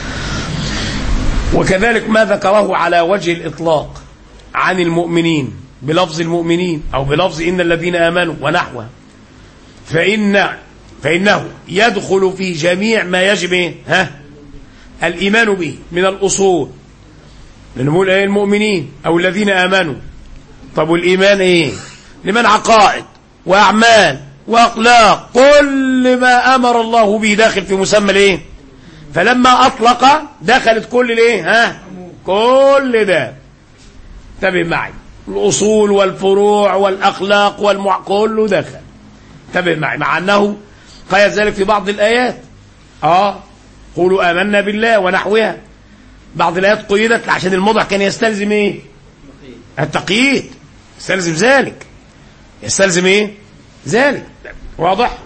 وكذلك ما ذكره على وجه الإطلاق عن المؤمنين بلفظ المؤمنين أو بلفظ إن الذين آمنوا ونحوه فإن فإنه يدخل في جميع ما يجب إيه؟ ها الإيمان به من الأصول لنقول إيه المؤمنين أو الذين آمنوا طب والإيمان إيه لمن عقائد وأعمال وأخلاق كل ما أمر الله به داخل في مسمى الإيه فلما أطلق دخلت كل الايه ها كل ده انتبه معي الأصول والفروع والأخلاق والمع كله دخل انتبه معي مع أنه قيد ذلك في بعض الآيات اه قولوا آمنا بالله ونحوها بعض الآيات قيدت عشان الموضع كان يستلزم ايه التقييد يستلزم ذلك يستلزم ايه ذلك واضح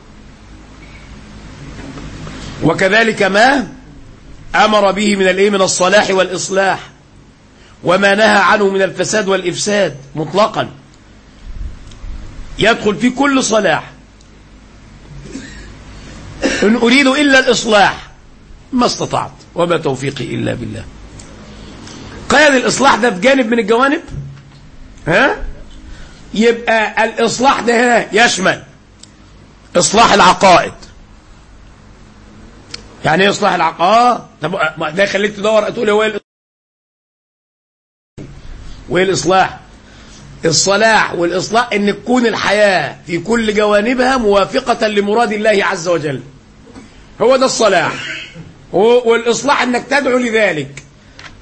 وكذلك ما أمر به من الايه من الصلاح والإصلاح وما نهى عنه من الفساد والإفساد مطلقا يدخل في كل صلاح إن أريد إلا الإصلاح ما استطعت وما توفيقي إلا بالله قيد الإصلاح ده في جانب من الجوانب ها يبقى الإصلاح ده هنا يشمل إصلاح العقائد يعني ايه اصلاح العقائد طب ما ده يخليك تدور تقول هو ايه وايه الاصلاح الصلاح والاصلاح ان تكون الحياه في كل جوانبها موافقه لمراد الله عز وجل هو ده الصلاح والاصلاح انك تدعو لذلك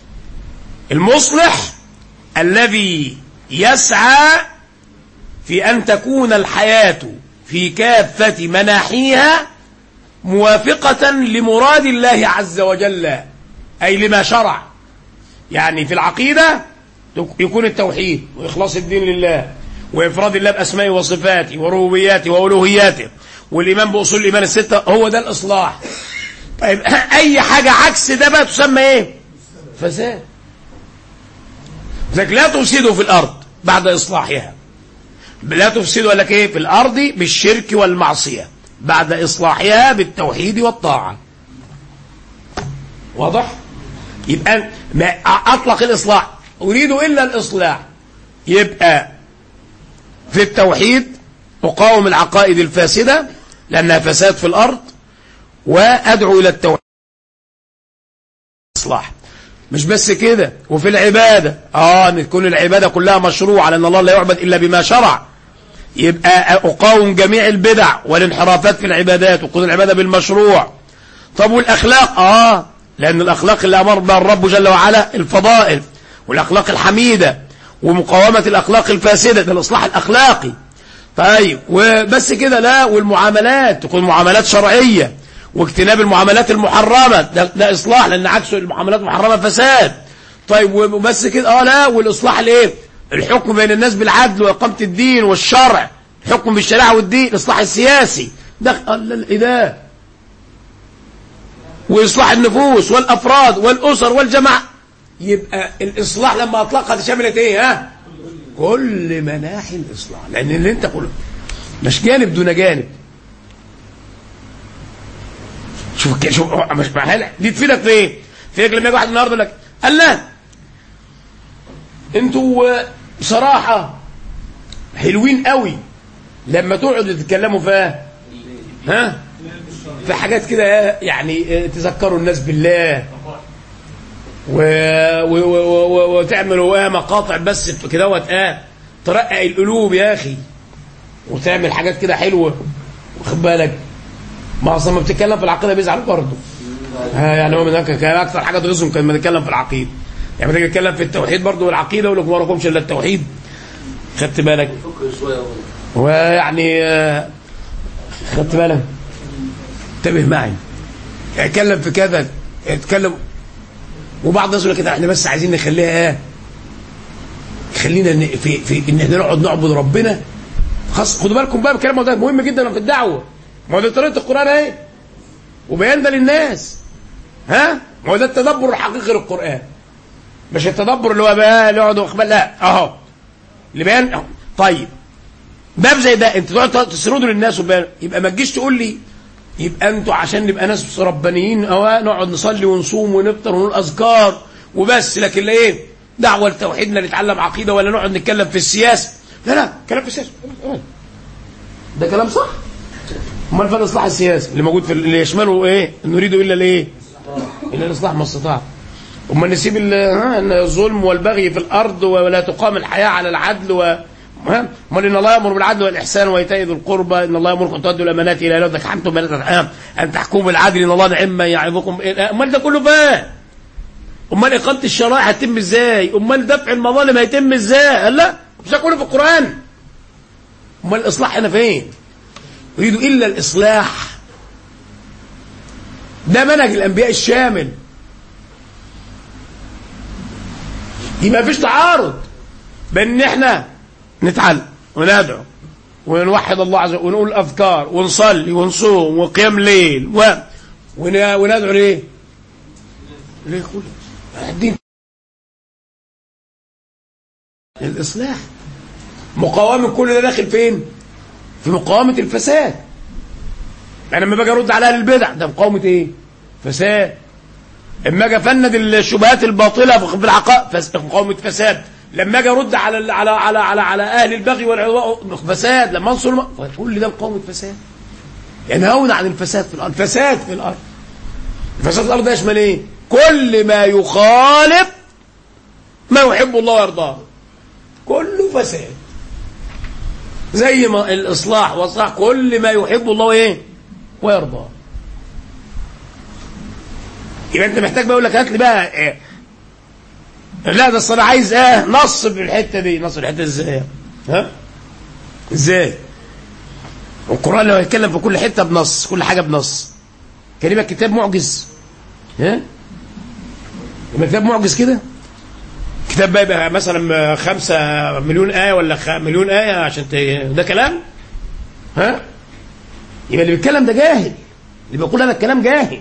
المصلح الذي يسعى في أن تكون الحياة في كافة مناحيها موافقة لمراد الله عز وجل أي لما شرع يعني في العقيدة يكون التوحيد وإخلاص الدين لله وإفراد الله بأسمائه وصفاته وربوبياته وألوهياته والإيمان بأصول الإيمان الستة هو ده الإصلاح طيب أي حاجة عكس ده بقى تسمى إيه فساد لذلك لا تفسدوا في الأرض بعد إصلاحها لا تفسدوا لك إيه في الأرض بالشرك والمعصية بعد إصلاحها بالتوحيد والطاعة واضح يبقى ما أطلق الإصلاح أريد إلا الإصلاح يبقى في التوحيد أقاوم العقائد الفاسدة لأنها فساد في الأرض وأدعو إلى التوحيد إصلاح مش بس كده وفي العبادة آه أن تكون العبادة كلها مشروعة لأن الله لا يعبد إلا بما شرع يبقى أقاوم جميع البدع والانحرافات في العبادات وتكون العبادة بالمشروع طب والأخلاق آه لأن الأخلاق اللي أمر بها الرب جل وعلا الفضائل والأخلاق الحميدة ومقاومة الأخلاق الفاسدة ده الإصلاح الأخلاقي طيب وبس كده لا والمعاملات تكون معاملات شرعية واجتناب المعاملات المحرمة ده, ده إصلاح لأن عكس المعاملات المحرمة فساد طيب وبس كده اه لا والإصلاح الايه الحكم بين الناس بالعدل وإقامة الدين والشرع الحكم بالشريعة والدين الإصلاح السياسي ده ايه ده وإصلاح النفوس والأفراد والأسر والجماعة يبقى الإصلاح لما أطلقها شملت إيه ها كل مناحي الإصلاح لأن اللي أنت قلت مش جانب دون جانب شوف شوف مش هلا دي تفيدك في ايه؟ تفيدك لما يجي واحد النهارده يقول لك قال لا انتوا بصراحه حلوين قوي لما تقعدوا تتكلموا في ها في حاجات كده يعني تذكروا الناس بالله و... و... و... و... وتعملوا مقاطع بس كده وت اه ترقق القلوب يا اخي وتعمل حاجات كده حلوه واخد بالك ما اصلا ما بتتكلم في العقيده بيزعل برضه ها يعني هو من كان اكثر حاجه تغيظهم كان بنتكلم في العقيده يعني بتيجي تتكلم في التوحيد برضه والعقيده يقول لك ما وراكمش الا التوحيد خدت بالك ويعني خدت بالك انتبه معي اتكلم في كذا اتكلم وبعض الناس يقول لك احنا بس عايزين نخليها ايه خلينا في في ان احنا نقعد نعبد ربنا خلاص خدوا بالكم بقى الكلام ده مهم جدا في الدعوه ما هو ده طريقه القران اهي وبيان ده للناس ها ما هو ده التدبر الحقيقي للقران مش التدبر اللي هو بقى اللي يقعد واخد لا اهو اللي بيان طيب باب زي ده انت تقعد تسرده للناس وبيان يبقى ما تجيش تقول لي يبقى انتوا عشان نبقى ناس ربانيين او نقعد نصلي ونصوم ونفطر ونقول اذكار وبس لكن لا ايه دعوه لتوحيدنا نتعلم عقيده ولا نقعد نتكلم في السياسه لا لا كلام في السياسه ده كلام صح امال فين الاصلاح السياسي اللي موجود في اللي يشمله ايه نريد الا الايه الا الاصلاح ما استطاع امال نسيب الظلم والبغي في الارض ولا تقام الحياه على العدل و امال ان الله يامر بالعدل والاحسان وايتاء ذي القربى ان الله يامركم ان تؤدوا الامانات الى اهلها اذا حكمتم بين ان تحكموا بالعدل ان الله نعم ما يعظكم امال ده كله فين امال اقامه الشرائع هتتم ازاي امال دفع المظالم هيتم ازاي قال لا مش ده كله في القران امال الاصلاح هنا فين يريد الا الاصلاح ده منهج الانبياء الشامل يبقى مفيش تعارض بين ان احنا نتعلم وندعو ونوحد الله عز وجل ونقول اذكار ونصلي ونصوم وقيام ليل و... ون... وندعو ليه؟ ليه كل الدين الاصلاح مقاومه كل ده داخل فين؟ في مقاومه الفساد يعني لما باجي ارد على اهل البدع ده مقاومه ايه؟ فساد اما اجي افند الشبهات الباطله في العقائد مقاومه فساد لما اجي ارد على على على على, على اهل البغي والعدوان فساد لما انصر الم... كل ده مقاومه فساد ينهون عن الفساد في الارض الفساد في الارض الفساد في الارض ده يشمل ايه كل ما يخالف ما يحب الله ويرضاه كله فساد زي ما الاصلاح واصلاح كل ما يحب الله ايه ويرضاه يبقى انت محتاج بقى اقول لك هات لي بقى إيه لا ده اصل انا عايز ايه نص في الحته دي نص في الحته ازاي ها ازاي القران لو يتكلم في كل حته بنص كل حاجه بنص كلمه كتاب معجز ها يبقى كتاب معجز كده كتاب بقى يبقى مثلا خمسة مليون آية ولا خ... مليون آية عشان ت... ده كلام ها يبقى اللي بيتكلم ده جاهل اللي بيقول هذا الكلام جاهل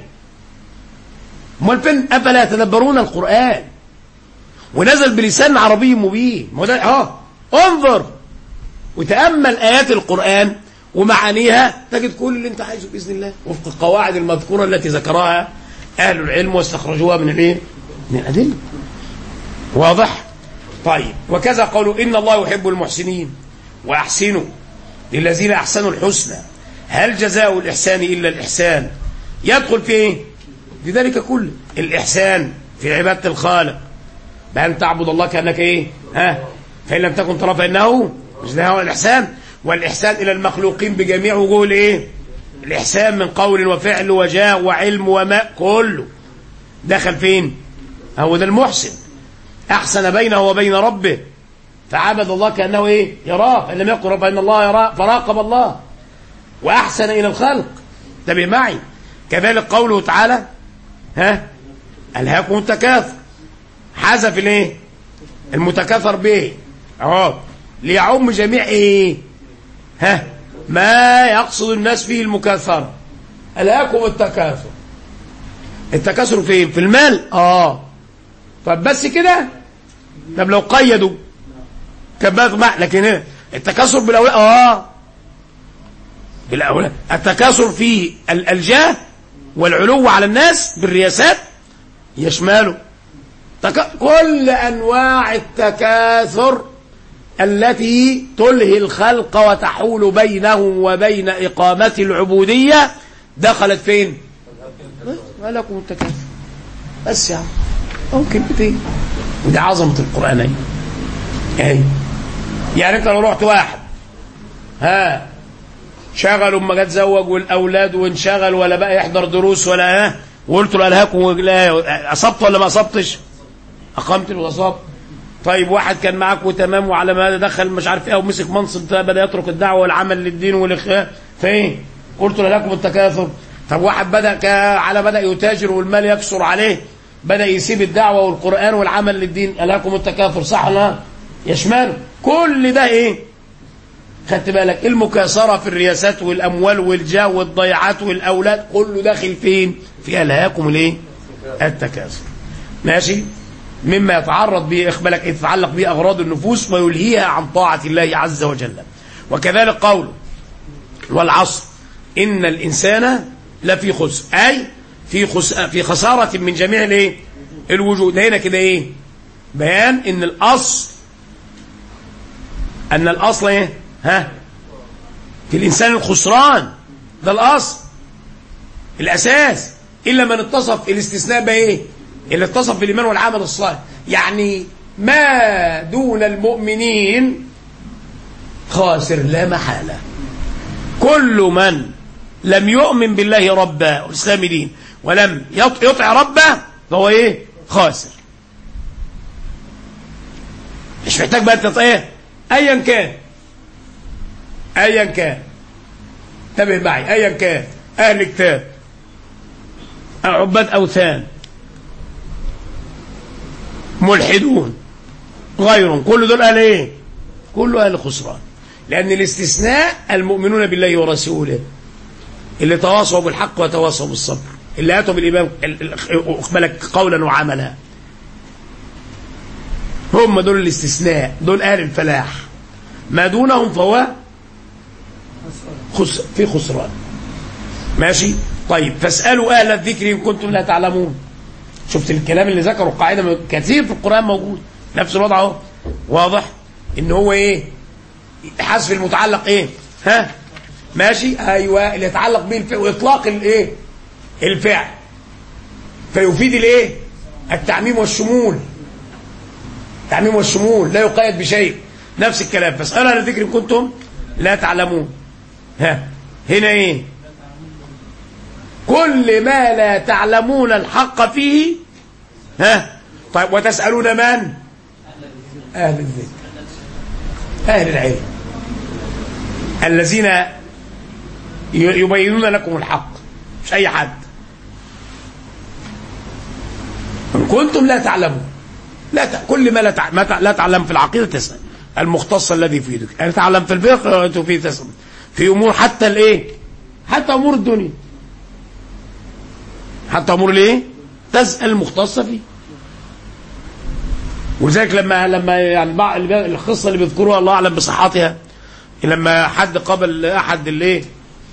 امال فين افلا يتدبرون القران ونزل بلسان عربي مبين ما هو ده اه انظر وتامل ايات القران ومعانيها تجد كل اللي انت عايزه باذن الله وفق القواعد المذكوره التي ذكرها اهل العلم واستخرجوها من الايه؟ من الادله واضح؟ طيب وكذا قالوا ان الله يحب المحسنين واحسنوا للذين احسنوا الحسنى هل جزاء الاحسان الا الاحسان يدخل في ايه؟ في ذلك كله الإحسان في عبادة الخالق بأن تعبد الله كأنك إيه ها فإن لم تكن ترى فإنه مش ده هو الإحسان والإحسان إلى المخلوقين بجميع وجوه الإيه الإحسان من قول وفعل وجاء وعلم وماء كله دخل فين هو ده المحسن أحسن بينه وبين ربه فعبد الله كأنه إيه يراه فإن لم يكن رب إن الله يراه فراقب الله وأحسن إلى الخلق انتبه معي كذلك قوله تعالى ها ألهاكم التكاثر حذف الايه المتكاثر به اهو ليعم جميع ايه ها ما يقصد الناس فيه المكاثرة ألهاكم التكاثر التكاثر فين في المال اه طب بس كده طب لو قيدوا كان بقى مع لكن ايه التكاثر بالاولاد اه بالاولاد التكاثر في الجاه والعلو على الناس بالرياسات يشمله تك... كل انواع التكاثر التي تلهي الخلق وتحول بينهم وبين إقامة العبودية دخلت فين ما لكم التكاثر بس يا عم ممكن كلمتين ودي عظمة القرآن اهي اهي يعني انت لو رحت واحد ها شغل وما جه اتزوج والاولاد وانشغل ولا بقى يحضر دروس ولا ها وقلت له الهاكم لا اصبت ولا ما اصبتش اقمت واصبت طيب واحد كان معاك وتمام وعلى ما دخل مش عارف ايه ومسك منصب ده بدا يترك الدعوه والعمل للدين والاخلاء فايه قلت له لكم التكاثر طب واحد بدا على بدا يتاجر والمال يكثر عليه بدا يسيب الدعوه والقران والعمل للدين لكم التكاثر صح ولا يشمله كل ده ايه خدت بالك المكاثره في الرياسات والاموال والجاه والضيعات والاولاد كله داخل فين في الهاكم الايه التكاثر ماشي مما يتعرض به اخبالك يتعلق به اغراض النفوس ويلهيها عن طاعه الله عز وجل وكذلك قوله والعصر ان الانسان لفي خسر اي في خس... في خساره من جميع الايه الوجود هنا كده ايه بيان ان الاصل ان الاصل ايه ها في الانسان الخسران ده الاصل الاساس الا من اتصف الاستثناء بايه اللي اتصف بالايمان والعمل الصالح يعني ما دون المؤمنين خاسر لا محاله كل من لم يؤمن بالله ربا والاسلام دين ولم يطع ربه فهو ايه خاسر مش محتاج بقى انت ايه ايا كان ايا كان انتبه معي ايا كان اهل كتاب عباد اوثان ملحدون غيرهم كل دول اهل ايه كله اهل خسران لان الاستثناء المؤمنون بالله ورسوله اللي تواصوا بالحق وتواصوا بالصبر اللي اتوا بالايمان اقبلك قولا وعملا هم دول الاستثناء دول اهل الفلاح ما دونهم فهو خس... في خسران ماشي طيب فاسالوا اهل الذكر ان كنتم لا تعلمون شفت الكلام اللي ذكره القاعده كثير في القران موجود نفس الوضع اهو واضح ان هو ايه حذف المتعلق ايه ها ماشي ايوه اللي يتعلق به الفعل واطلاق الايه الفعل فيفيد الايه التعميم والشمول التعميم والشمول لا يقيد بشيء نفس الكلام فاسالوا اهل الذكر ان كنتم لا تعلمون ها هنا ايه كل ما لا تعلمون الحق فيه ها طيب وتسألون من أهل الذكر أهل العلم الذين يبينون لكم الحق مش أي حد إن كنتم لا تعلمون لا ت... كل ما لا, تع... ما ت... لا تعلم في العقيدة تسأل المختص الذي في يدك يعني تعلم في الفقه في تسأل في أمور حتى الإيه حتى أمور الدنيا حتى أمور الإيه تسأل المختصة فيه ولذلك لما لما يعني بعض القصه اللي بيذكروها الله اعلم بصحتها لما حد قابل احد الايه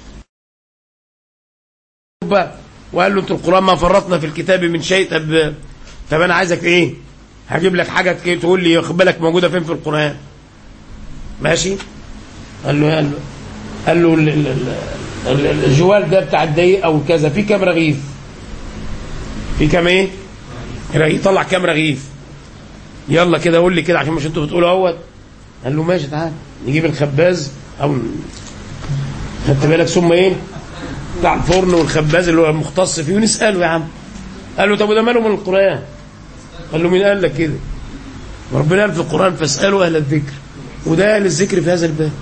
وقال له انت القران ما فرطنا في الكتاب من شيء طب طب انا عايزك ايه هجيب لك حاجه تقول لي خد بالك موجوده فين في القران ماشي قال له قال له قال له ال- ال- ال- الجوال ده بتاع الدقيق او كذا في كام رغيف في كام ايه رغيف طلع كام رغيف يلا كده قول لي كده عشان مش انتوا بتقولوا اهوت قال له ماشي تعال نجيب الخباز او خدت بالك ثم ايه بتاع الفرن والخباز اللي هو المختص فيه ونساله يا عم قال له طب وده ماله من القران قال له مين قال لك كده ربنا قال في القران فاسالوا اهل الذكر وده اهل الذكر في هذا الباب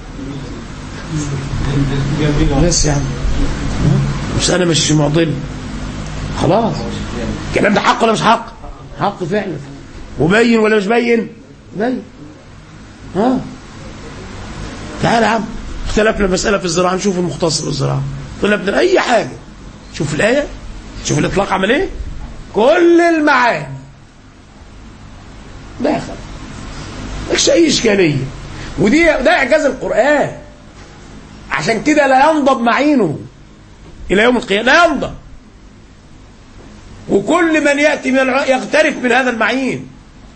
بس يا عم مش انا مش معضل خلاص الكلام ده حق ولا مش حق حق فعلا وبين ولا مش بين بين ها تعال يا عم اختلفنا مسألة في الزراعة نشوف المختص بالزراعة اختلفنا أي حاجة شوف الآية شوف الإطلاق عمل إيه كل المعاني داخل مش أي إشكالية ودي ده إعجاز القرآن عشان كده لا ينضب معينه إلى يوم القيامة لا ينضب وكل من يأتي من الع- يغترف من هذا المعين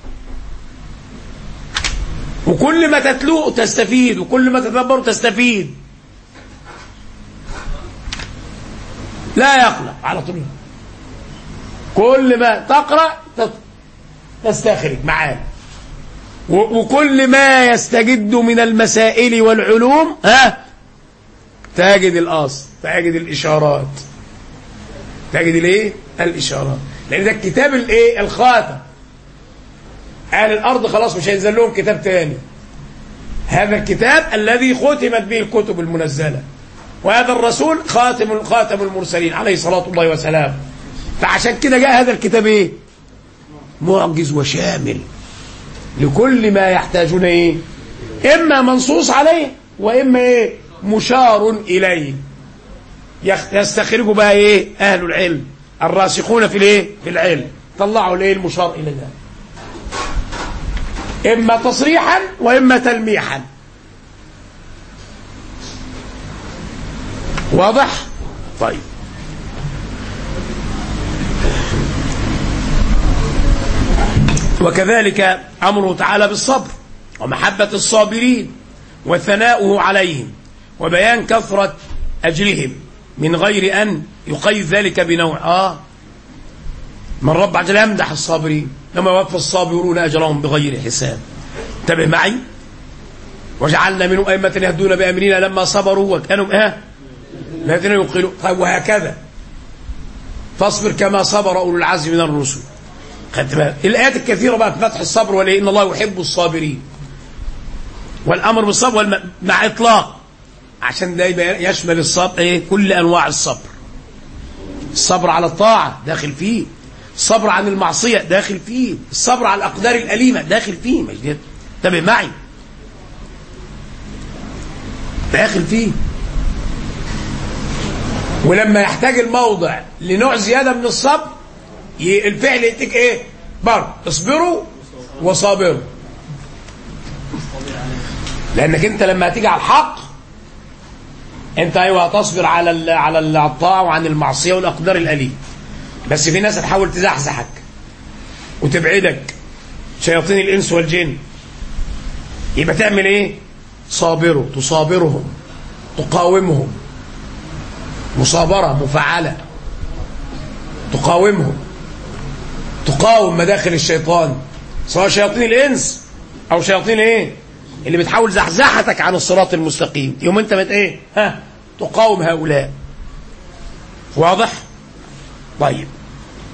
وكل ما تتلوه تستفيد وكل ما تتدبر تستفيد لا يقلق على طول كل ما تقرأ تت- تستخرج معاه و- وكل ما يستجد من المسائل والعلوم ها تجد الأصل تجد الإشارات تجد الايه الإشارات لأن ده الكتاب الايه الخاتم أهل الأرض خلاص مش هينزل لهم كتاب تاني هذا الكتاب الذي ختمت به الكتب المنزلة وهذا الرسول خاتم خاتم المرسلين عليه صلاة الله وسلامه فعشان كده جاء هذا الكتاب ايه معجز وشامل لكل ما يحتاجون ايه اما منصوص عليه واما ايه مشار اليه يخ- يستخرجوا بقى ايه اهل العلم الراسخون في الايه في العلم طلعوا الايه المشار الى ذلك إما تصريحا وإما تلميحا واضح طيب وكذلك أمره تعالى بالصبر ومحبة الصابرين وثناؤه عليهم وبيان كثرة أجرهم من غير أن يقيد ذلك بنوع آه من رب عجل يمدح الصابرين كما وفى الصابرون أجرهم بغير حساب انتبه معي وجعلنا منهم أئمة يهدون بأمرنا لما صبروا وكانوا ها الذين يقولون طيب وهكذا فاصبر كما صبر أولو العزم من الرسل خدت بالك الآيات الكثيرة بقى في فتح الصبر وليه إن الله يحب الصابرين والأمر بالصبر والم... مع إطلاق عشان ده يبقى يشمل الصبر إيه كل أنواع الصبر الصبر على الطاعة داخل فيه الصبر عن المعصية داخل فيه الصبر على الأقدار الأليمة داخل فيه مش كده انتبه معي داخل فيه ولما يحتاج الموضع لنوع زيادة من الصبر ي- الفعل يأتيك ايه بر اصبروا وصابروا لانك انت لما هتيجي على الحق انت ايوه هتصبر على ال- على ال- على الطاعه وعن المعصيه والاقدار الاليمه بس في ناس هتحاول تزحزحك وتبعدك شياطين الانس والجن يبقى تعمل ايه صابروا تصابرهم تقاومهم مصابره مفعله تقاومهم تقاوم مداخل الشيطان سواء شياطين الانس او شياطين ايه اللي بتحاول زحزحتك عن الصراط المستقيم يوم انت بت ايه ها تقاوم هؤلاء واضح طيب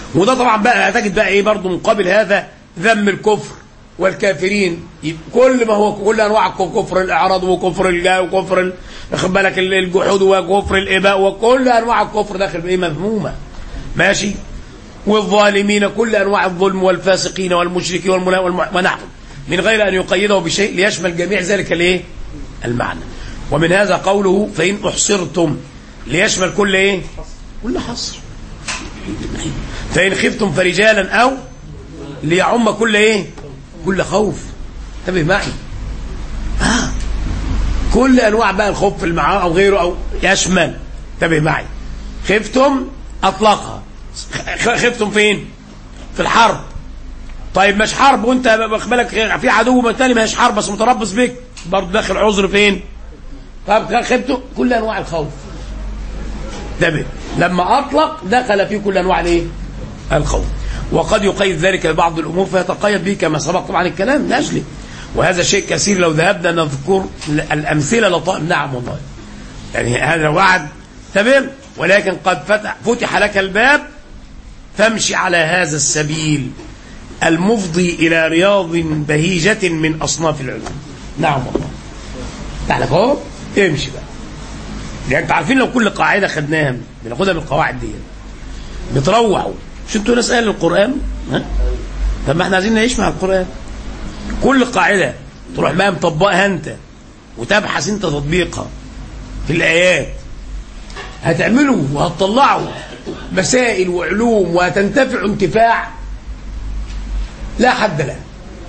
وده طبعا بقى هتجد بقى ايه برضه مقابل هذا ذم الكفر والكافرين كل ما هو كل انواع كفر الاعراض وكفر الجاه وكفر ال- واخد بالك ال- الجحود وكفر الاباء وكل انواع الكفر داخل بايه مذمومه ماشي والظالمين كل انواع الظلم والفاسقين والمشركين والمنا والم- ونحو من غير ان يقيده بشيء ليشمل جميع ذلك الايه المعنى ومن هذا قوله فان احصرتم ليشمل كل ايه كل حصر فان خفتم فرجالا او ليعم كل ايه كل خوف انتبه معي آه. كل انواع بقى الخوف في المعاه او غيره او يشمل انتبه معي خفتم اطلقها خ- خفتم فين في الحرب طيب مش حرب وانت واخد بالك في عدو تاني ما هيش حرب بس متربص بك برضه داخل عذر فين طب خفتم كل انواع الخوف انتبه لما اطلق دخل في كل انواع الايه الخوف وقد يقيد ذلك ببعض الامور فيتقيد به كما سبق طبعا الكلام لاجله وهذا شيء كثير لو ذهبنا نذكر الامثله لطائم نعم والله يعني هذا وعد تمام ولكن قد فتح فتح لك الباب فامشي على هذا السبيل المفضي الى رياض بهيجه من اصناف العلوم نعم والله تعالى اهو امشي بقى يعني انتوا عارفين لو كل قاعده خدناها بناخدها من القواعد دي بتروحوا مش انتوا ناس اهل القران ها طب ما احنا عايزين نعيش مع القران كل قاعده تروح بقى مطبقها انت وتبحث انت تطبيقها في الايات هتعملوا وهتطلعوا مسائل وعلوم وهتنتفعوا انتفاع لا حد له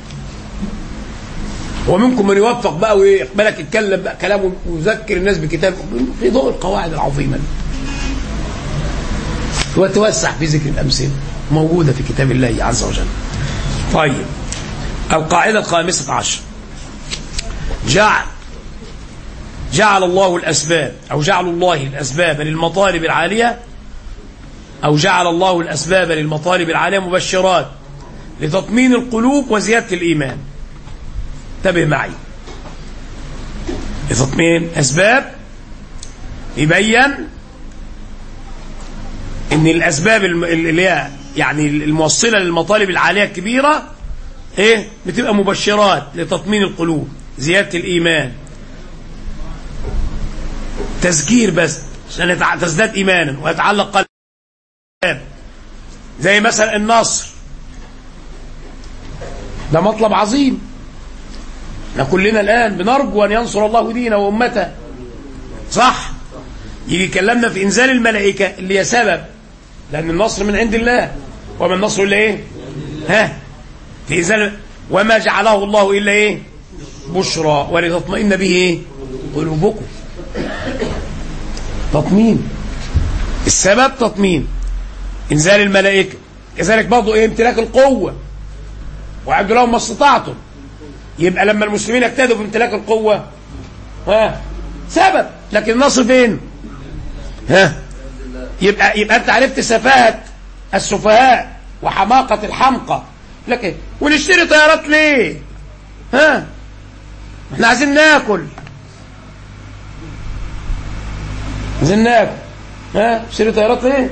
ومنكم من يوفق بقى ويقبلك يتكلم بقى كلامه ويذكر الناس بكتاب في ضوء القواعد العظيمه دي وتوسع في ذكر الامثله موجوده في كتاب الله عز وجل طيب القاعده الخامسه عشر جعل جعل الله الاسباب او جعل الله الاسباب للمطالب العاليه او جعل الله الاسباب للمطالب العاليه مبشرات لتطمين القلوب وزياده الايمان انتبه معي لتطمين اسباب يبين ان الاسباب الم- اللي هي يعني الموصله للمطالب العاليه الكبيره ايه بتبقى مبشرات لتطمين القلوب زياده الايمان تذكير بس عشان يتع- تزداد ايمانا ويتعلق قلب زي مثلا النصر ده مطلب عظيم احنا كلنا الان بنرجو ان ينصر الله دينه وامته صح يجي يكلمنا في انزال الملائكه اللي هي سبب لان النصر من عند الله وما النصر الا ايه ها في انزال وما جعله الله الا ايه بشرى ولتطمئن به ايه قلوبكم تطمين السبب تطمين انزال الملائكه كذلك برضه ايه امتلاك القوه وعبد لهم ما استطعتم يبقى لما المسلمين اجتهدوا في امتلاك القوه ها سبب لكن النصر فين ها يبقى يبقى انت عرفت سفاهه السفهاء وحماقه الحمقى لكن ونشتري طيارات ليه ها احنا عايزين ناكل عايزين ناكل ها تشتري طيارات ليه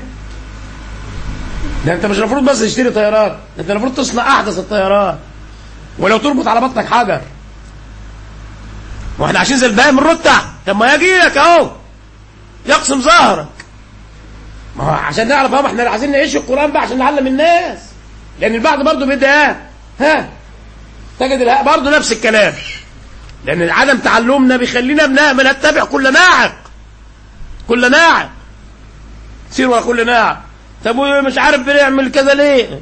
ده انت مش المفروض بس تشتري طيارات ده انت المفروض تصنع احدث الطيارات ولو تربط على بطنك حجر واحنا عايشين زي البهائم الرتع طب ما يجي لك اهو يقسم ظهرك ما هو عشان نعرف اهو احنا عايزين نعيش القران بقى عشان نعلم الناس لان البعض برضه بيدعي ها تجد الها- برضه نفس الكلام لان عدم تعلمنا بيخلينا بنا- بنتبع كل ناعق كل ناعق سير ورا كل ناعق طب مش عارف بنعمل كذا ليه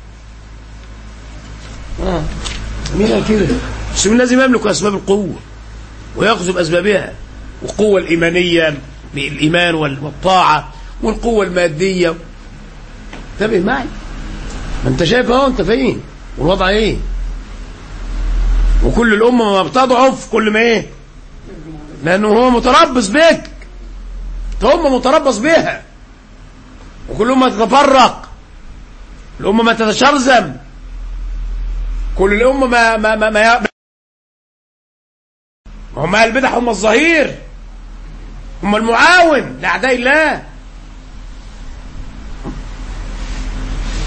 آه. مين قال كده المسلمين لازم يملكوا اسباب القوه وياخذوا باسبابها والقوه الايمانيه بالايمان وال- والطاعه والقوه الماديه انتبه معي ما انت شايف اهو انت فين والوضع ايه وكل الامه ما بتضعف كل ما ايه لانه هو متربص بك الامه متربص بها وكل امه تتفرق الامه ما تتشرذم كل الامه ما ما ما, ما هم اهل البدع هم الظهير هم المعاون لاعداء الله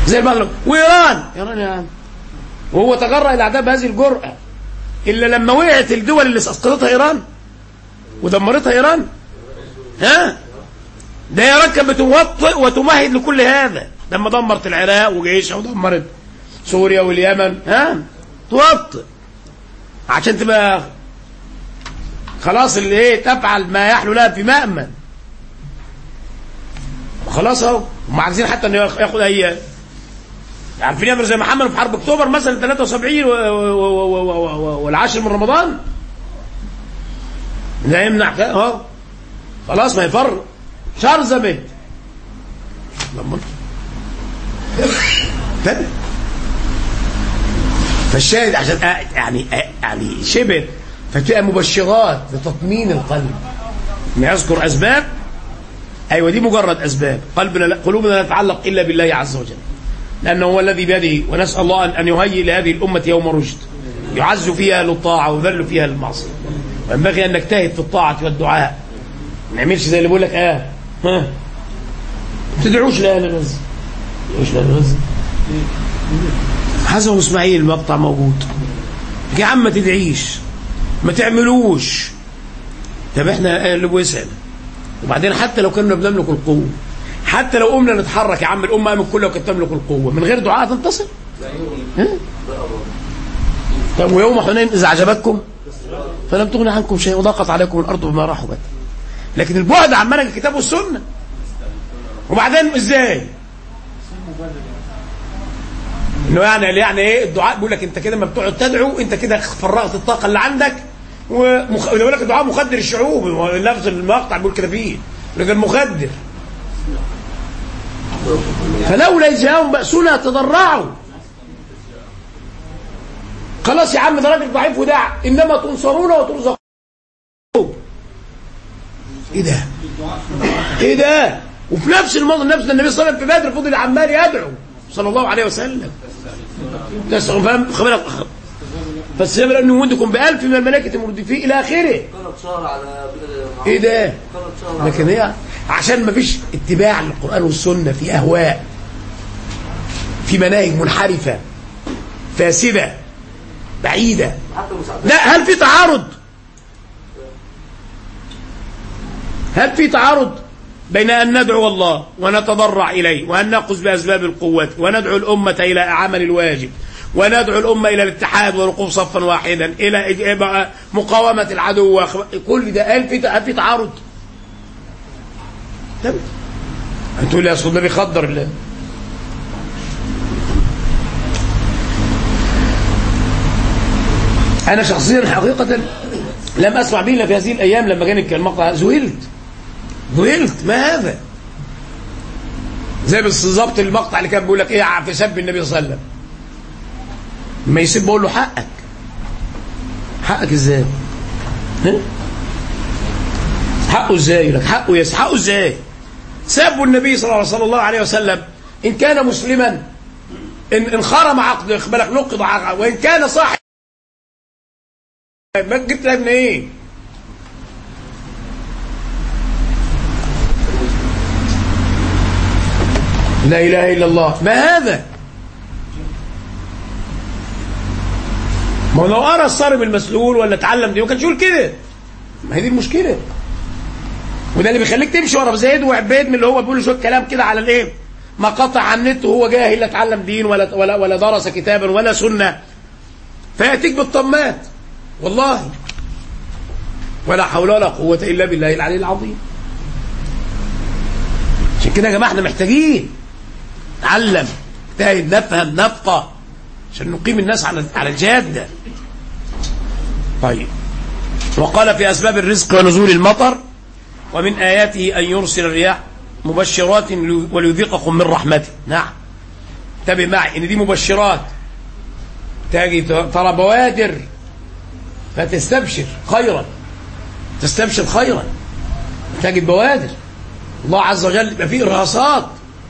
زي المغرب وايران ايران يا عم وهو تجرأ الاعداء بهذه الجرأة الا لما وقعت الدول اللي اسقطتها ايران ودمرتها ايران ها ده ايران كانت بتوطئ وتمهد لكل هذا لما دمرت العراق وجيشها ودمرت سوريا واليمن ها توطئ عشان تبقى خلاص اللي ايه تفعل ما يحلو لها في مأمن خلاص اهو هم عايزين حتى انه ياخد اي عارفين يعملوا زي محمد في حرب اكتوبر مثلا 73 و- و- و- و- و- والعاشر من رمضان لا يمنع كده اهو خلاص ما يفرق شهر زبد لما تاني. فالشاهد عشان أ- يعني أ- يعني شبه فتبقى مبشرات لتطمين القلب ما يذكر اسباب ايوه دي مجرد اسباب قلبنا لا قلوبنا لا تتعلق الا بالله عز وجل لانه هو الذي بيده ونسال الله ان ان يهيئ لهذه الامه يوم رشد يعز فيها اهل الطاعه ويذل فيها المعصيه وينبغي ان نجتهد في الطاعه والدعاء ما نعملش زي اللي بيقول لك اه ها ما تدعوش لاهل غزه ما تدعوش لاهل غزه حسن اسماعيل المقطع موجود يا عم ما تدعيش ما تعملوش طب احنا اللي بوسعنا وبعدين حتى لو كنا بنملك القوه حتى لو قمنا نتحرك يا عم الامه قامت كلها وكانت تملك القوه من غير دعاء تنتصر ها؟ طب ويوم حنين اذا عجبتكم فلم تغن عنكم شيء وضاقت عليكم الارض بما رحبت لكن البعد عن منهج الكتاب والسنه وبعدين ازاي انه يعني يعني ايه الدعاء بيقول لك انت كده ما بتقعد تدعو انت كده فرغت الطاقه اللي عندك ومخ... بيقول لك الدعاء مخدر الشعوب لفظ المقطع بيقول كده فيه لكن مخدر فلولا إذ جاءهم بأسنا تضرعوا خلاص يا عم ده راجل ضعيف ودع انما تنصرون وترزقون ايه ده ايه ده وفي نفس المنظر نفس النبي صلى الله عليه وسلم في بدر فضل عمال يدعو صلى الله عليه وسلم فاهم خبرك فاستجاب ان يمدكم بألف من الملائكة المردفين إلى آخره ثلاث شهر على إيه ده ثلاث شهر لكن هي عشان ما فيش اتباع للقرآن والسنة في أهواء في مناهج منحرفة فاسدة بعيدة حتى مساعدة لا هل في تعارض هل في تعارض بين أن ندعو الله ونتضرع إليه وأن نأخذ بأسباب القوة وندعو الأمة إلى عمل الواجب وندعو الأمة إلى الاتحاد والوقوف صفا واحدا إلى إج- مقاومة العدو وأخ- كل ده هل في هل في تعارض؟ طب هتقول لي أصل ده بيخدر الله أنا شخصيا حقيقة لم أسمع به إلا في هذه الأيام لما كان المقطع ذهلت ذهلت ما هذا زي بالظبط المقطع اللي كان بيقول لك ايه في سب النبي صلى الله عليه وسلم ما يسب بقول له حقك حقك ازاي ها؟ حقه ازاي يقول لك حقه يس حقه ازاي سبوا النبي صلى الله- صلى الله عليه وسلم ان كان مسلما ان ان خرم عقد بالك نقض عقد وان كان صاحب ما جبت ده من ايه لا اله الا الله ما هذا ما هو لو ارى الصارم المسلول ولا اتعلم دي ما كانش يقول كده ما هي دي المشكله وده اللي بيخليك تمشي ورا زيد وعبيد من اللي هو بيقول شويه كلام كده على الايه مقاطع على النت وهو جاهل لا اتعلم دين ولا ولا ولا درس كتابا ولا سنه فياتيك بالطمات والله ولا حول ولا قوه الا بالله العلي العظيم عشان كده يا جماعه احنا محتاجين نتعلم نجتهد نفهم نفقه عشان نقيم الناس على على الجاده طيب وقال في اسباب الرزق ونزول المطر ومن اياته ان يرسل الرياح مبشرات وليذيقكم من رحمته نعم انتبه معي ان دي مبشرات تاجي ترى بوادر فتستبشر خيرا تستبشر خيرا تجد بوادر الله عز وجل يبقى فيه ارهاصات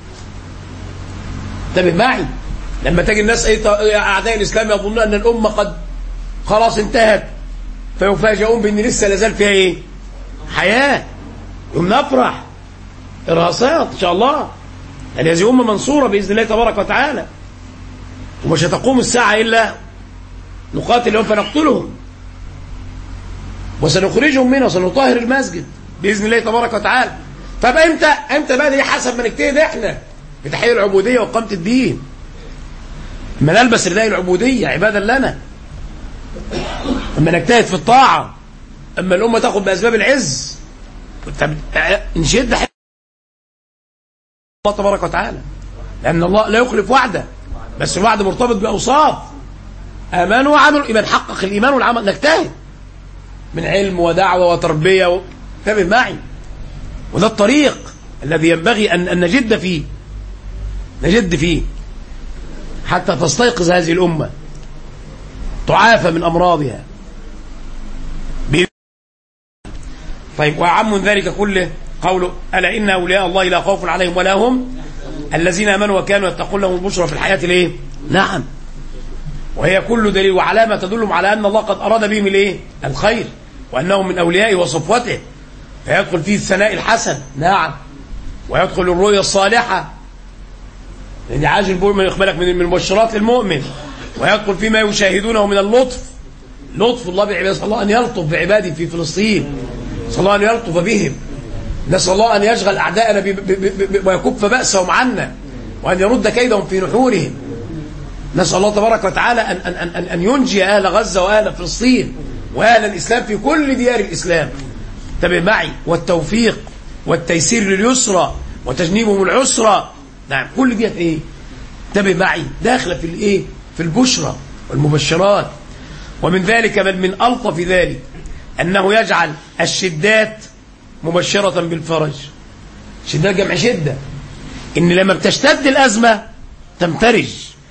انتبه معي لما تجي الناس ايه اعداء الاسلام يظنون ان الامه قد خلاص انتهت فيفاجئون بان لسه لازال فيها ايه حياه يوم نفرح ارهاصات ان شاء الله يعني هذه أمة منصورة بإذن الله تبارك وتعالى ومش هتقوم الساعة إلا نقاتلهم فنقتلهم وسنخرجهم منها وسنطهر المسجد بإذن الله تبارك وتعالى طب امتى امتى بقى دي حسب ما نجتهد احنا بتحقيق العبودية وإقامة الدين اما نلبس رداء العبودية عبادا لنا اما نجتهد في الطاعة اما الأمة تاخد بأسباب العز طب نشد حيل الله تبارك وتعالى لأن الله لا يخلف وعده بس الوعد مرتبط بأوصاف آمنوا وعملوا إيمان حقق الإيمان والعمل نجتهد من علم ودعوة وتربية و... انتبه معي وده الطريق الذي ينبغي أن, أن نجد فيه نجد فيه حتى تستيقظ هذه الأمة تعافى من أمراضها بإذن طيب وعم من ذلك كله قوله ألا إن أولياء الله لا خوف عليهم ولا هم الذين آمنوا وكانوا يتقون لهم البشرى في الحياة الايه نعم وهي كل دليل وعلامة تدلهم على أن الله قد أراد بهم الايه الخير وأنهم من أوليائه وصفوته فيدخل فيه الثناء الحسن نعم ويدخل الرؤيا الصالحة لأن عاجل المؤمن يقبلك من من مبشرات المؤمن ويدخل فيما يشاهدونه من اللطف لطف الله بعباده نسأل الله أن يلطف بعباده في فلسطين نسأل الله أن يلطف بهم نسأل الله أن يشغل أعداءنا ب- ب- ب- ب- ويكف بأسهم عنا وأن يرد كيدهم في نحورهم نسأل الله تبارك وتعالى أن, أن, أن, أن, أن ينجي أهل غزة وأهل فلسطين وأهل الإسلام في كل ديار الإسلام تبع معي والتوفيق والتيسير لليسرى وتجنيبهم العسرى نعم كل ديت ايه تبع معي داخله في الايه في البشرى والمبشرات ومن ذلك بل من ألطف ذلك أنه يجعل الشدات مبشرة بالفرج شدات جمع شدة إن لما بتشتد الأزمة تمترج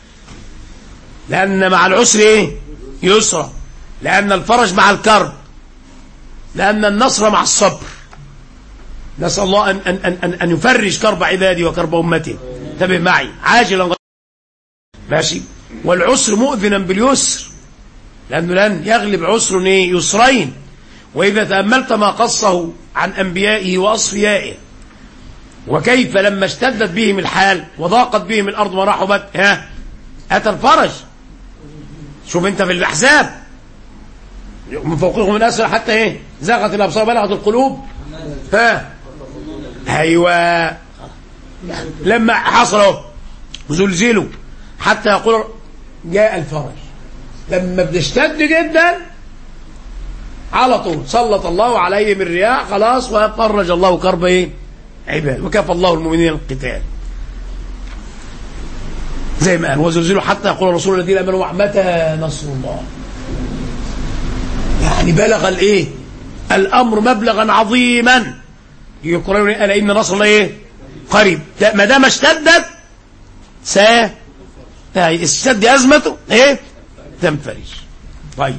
لأن مع العسر إيه يسرى لأن الفرج مع الكرب لأن النصر مع الصبر نسأل الله أن, أن, أن, أن, أن يفرج كرب عبادي وكرب أمتي انتبه معي عاجلا غ- ماشي والعسر مؤذنا باليسر لأنه لن يغلب عسر إيه؟ يسرين وإذا تأملت ما قصه عن أنبيائه وأصفيائه وكيف لما اشتدت بهم الحال وضاقت بهم الأرض ورحبت ها أتى الفرج شوف أنت في الأحزاب من فوقهم من أسفل حتى إيه زاغت الأبصار بلغت القلوب ها أيوة لما حصلوا زلزلوا حتى يقول جاء الفرج لما بنشتد جدا على طول سلط الله عليهم الرياح خلاص وفرج الله كرب ايه عباد وكفى الله المؤمنين القتال زي ما قال وزلزلوا حتى يقول الرسول الذين امنوا متى نصر الله يعني بلغ الايه الامر مبلغا عظيما يقولون الا ان نصر الله ايه قريب ده- ما دام اشتدت س يعني اشتد ازمته ايه تنفرج طيب